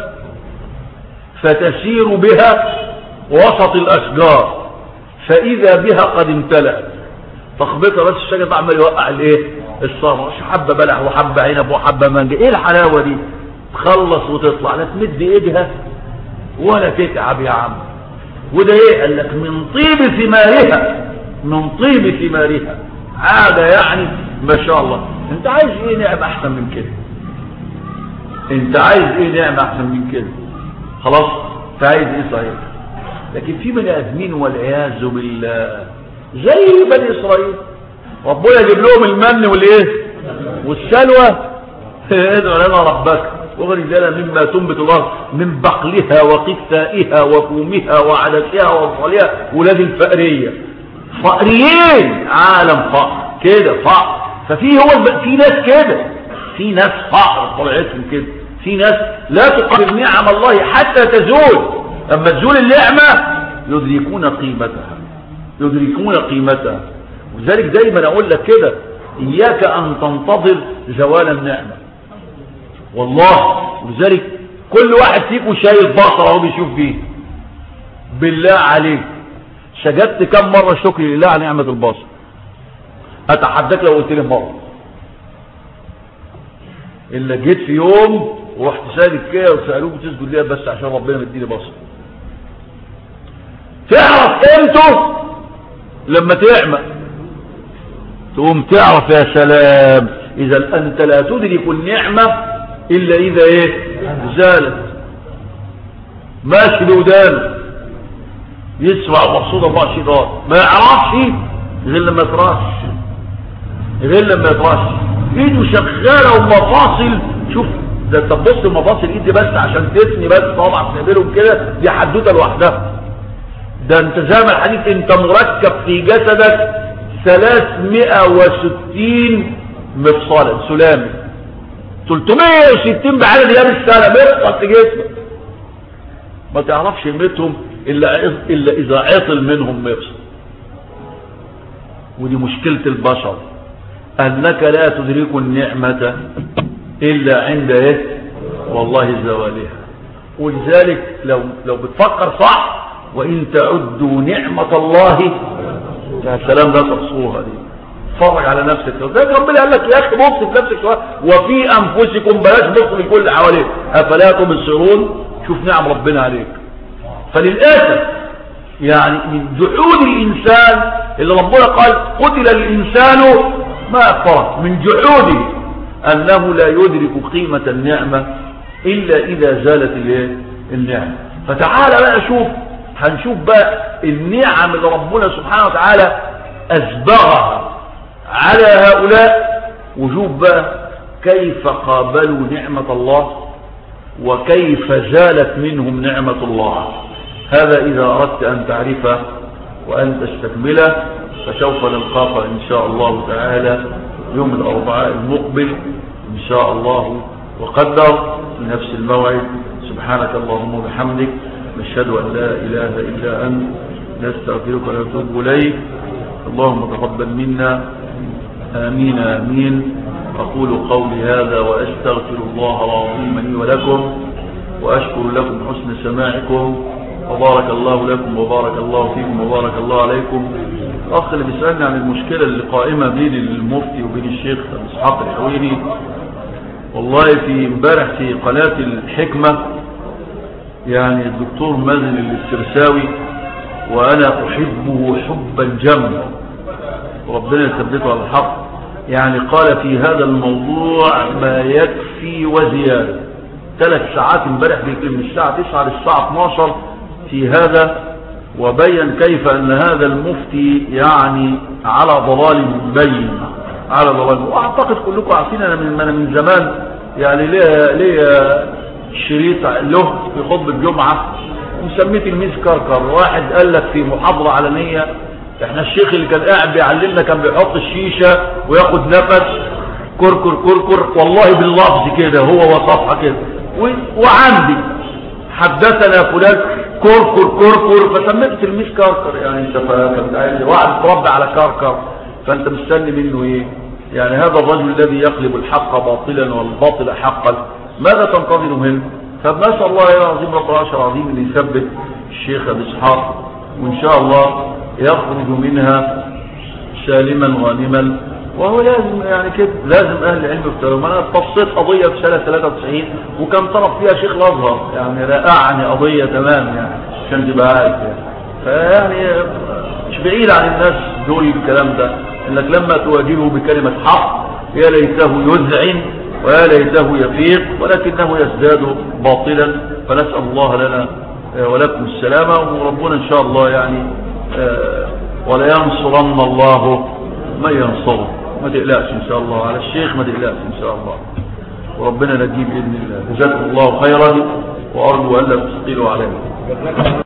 فتسير بها وسط الاشجار فاذا بها قد امتلأت تخبطها بس الشجر ده عمال يوقع الايه الصرع حبه بلح وحبه عنب وحبه مانجا ايه الحلاوه دي تخلص وتطلع لا تمد ايدها ولا تتعب يا عم وده ايه قال لك من طيب ثمارها من طيب ثمارها حاجه يعني ما شاء الله انت عايز ايه نعمه احسن من كده انت عايز ايه نعمه احسن من كده خلاص انت عايز ايه صحيح لكن في بني ادمين والعياذ بالله زي بني اسرائيل ربنا يجيب لهم المن والايه والسلوى ادعوا لنا ربك وغير ذلك مما تنبت الارض من بقلها وقثائها وفومها وعدسها وصلها ولاد الفقريه فقريين عالم فقر كده فقر ففي هو في ناس كده في ناس فقر طلعتهم كده في ناس لا تقدر نعم الله حتى تزول اما تزول النعمه يدركون قيمتها يدركون قيمتها ولذلك دايما اقول لك كده اياك ان تنتظر زوال النعمة والله ولذلك كل واحد فيكم شايل بصر اهو بيشوف فيه بالله عليك سجدت كم مرة شكر لله على نعمة البصر اتحداك لو قلت لي مرة الا جيت في يوم ورحت سالك كده وسالوك تسجد ليه بس عشان ربنا مديني بصر تعرف قيمته لما تعمى تقوم تعرف يا سلام اذا انت لا تدرك النعمة الا اذا ايه زالت ماشي بودان يسمع مقصود الله شيطان ما يعرفش غير لما يتراش غير لما يتراش ايده شغالة ومفاصل شوف ده انت تبص المفاصل ايدي بس عشان تثني بس طبعا تعملهم كده دي حدوته لوحدها ده انت زي ما الحديث انت مركب في جسدك 360 مفصلا سلامي 360 بعدد ايام السنه بيحصل في جسمك ما تعرفش قيمتهم إلا, إلا إذا عطل منهم مفصل ودي مشكلة البشر أنك لا تدرك النعمة إلا عند إيه والله زوالها ولذلك لو, لو بتفكر صح وإن تعدوا نعمة الله يا سلام لا تحصوها دي اتفرج على نفسك ده ربنا قال لك يا اخي بص في نفسك شويه وفي انفسكم بلاش بص لكل حواليك افلا تبصرون شوف نعم ربنا عليك فللاسف يعني من جحود الانسان اللي ربنا قال قتل الانسان ما اكفره من جحوده انه لا يدرك قيمه النعمه الا اذا زالت النعمه فتعال بقى شوف هنشوف بقى النعم اللي ربنا سبحانه وتعالى أسبغها على هؤلاء وجوب بقى كيف قابلوا نعمة الله وكيف زالت منهم نعمة الله هذا إذا أردت أن تعرفه وأن تستكمله فسوف نلقاك إن شاء الله تعالى يوم الأربعاء المقبل إن شاء الله وقدر في نفس الموعد سبحانك اللهم وبحمدك نشهد أن لا إله إلا أنت نستغفرك ونتوب إليك اللهم تقبل منا آمين آمين أقول قولي هذا وأستغفر الله العظيم لي ولكم وأشكر لكم حسن سماعكم وبارك الله لكم وبارك الله فيكم وبارك الله عليكم الأخ اللي بيسألني عن المشكلة اللي قائمة بين المفتي وبين الشيخ إسحاق الحويني والله في امبارح في قناة الحكمة يعني الدكتور مازن الاسترساوي وأنا أحبه حبا جما وربنا يثبته على الحق يعني قال في هذا الموضوع ما يكفي وزيادة ثلاث ساعات امبارح من الساعة 9 للساعة 12 في هذا وبين كيف أن هذا المفتي يعني على ضلال مبين على ضلال وأعتقد كلكم عارفين أنا من, أنا من زمان يعني ليه, ليه شريط له في خطبة الجمعة مسميه تلميذ كركر واحد قال لك في محاضرة علنية احنا الشيخ اللي كان قاعد بيعلمنا كان بيحط الشيشة وياخد نفس كركر كركر والله باللفظ كده هو وصفها كده وعندي حدثنا فلان كركر كركر فسميته تلميذ كركر يعني انت فاهم واحد تربى على كركر فانت مستني منه ايه يعني هذا الرجل الذي يقلب الحق باطلا والباطل حقا ماذا تنتظر منه فبنسأل الله يا عظيم رب العرش العظيم اللي يثبت الشيخ ابي اسحاق وان شاء الله يخرج منها سالما غانما وهو لازم يعني كده لازم اهل العلم يفتروا انا تفصيت قضيه في سنه 93 وكان طرف فيها شيخ الازهر يعني رائعني قضيه تمام يعني عشان تبقى عارف يعني فيعني مش بعيد عن الناس دول الكلام ده انك لما تواجهه بكلمه حق يا ليته يذعن ويا ليته يفيق ولكنه يزداد باطلا فنسأل الله لنا ولكم السلامة وربنا إن شاء الله يعني ولا ينصرن الله من ينصره ما تقلقش إن شاء الله على الشيخ ما تقلقش إن شاء الله وربنا نجيب بإذن الله جزاكم الله خيرا وأرجو أن لا تثقلوا عليه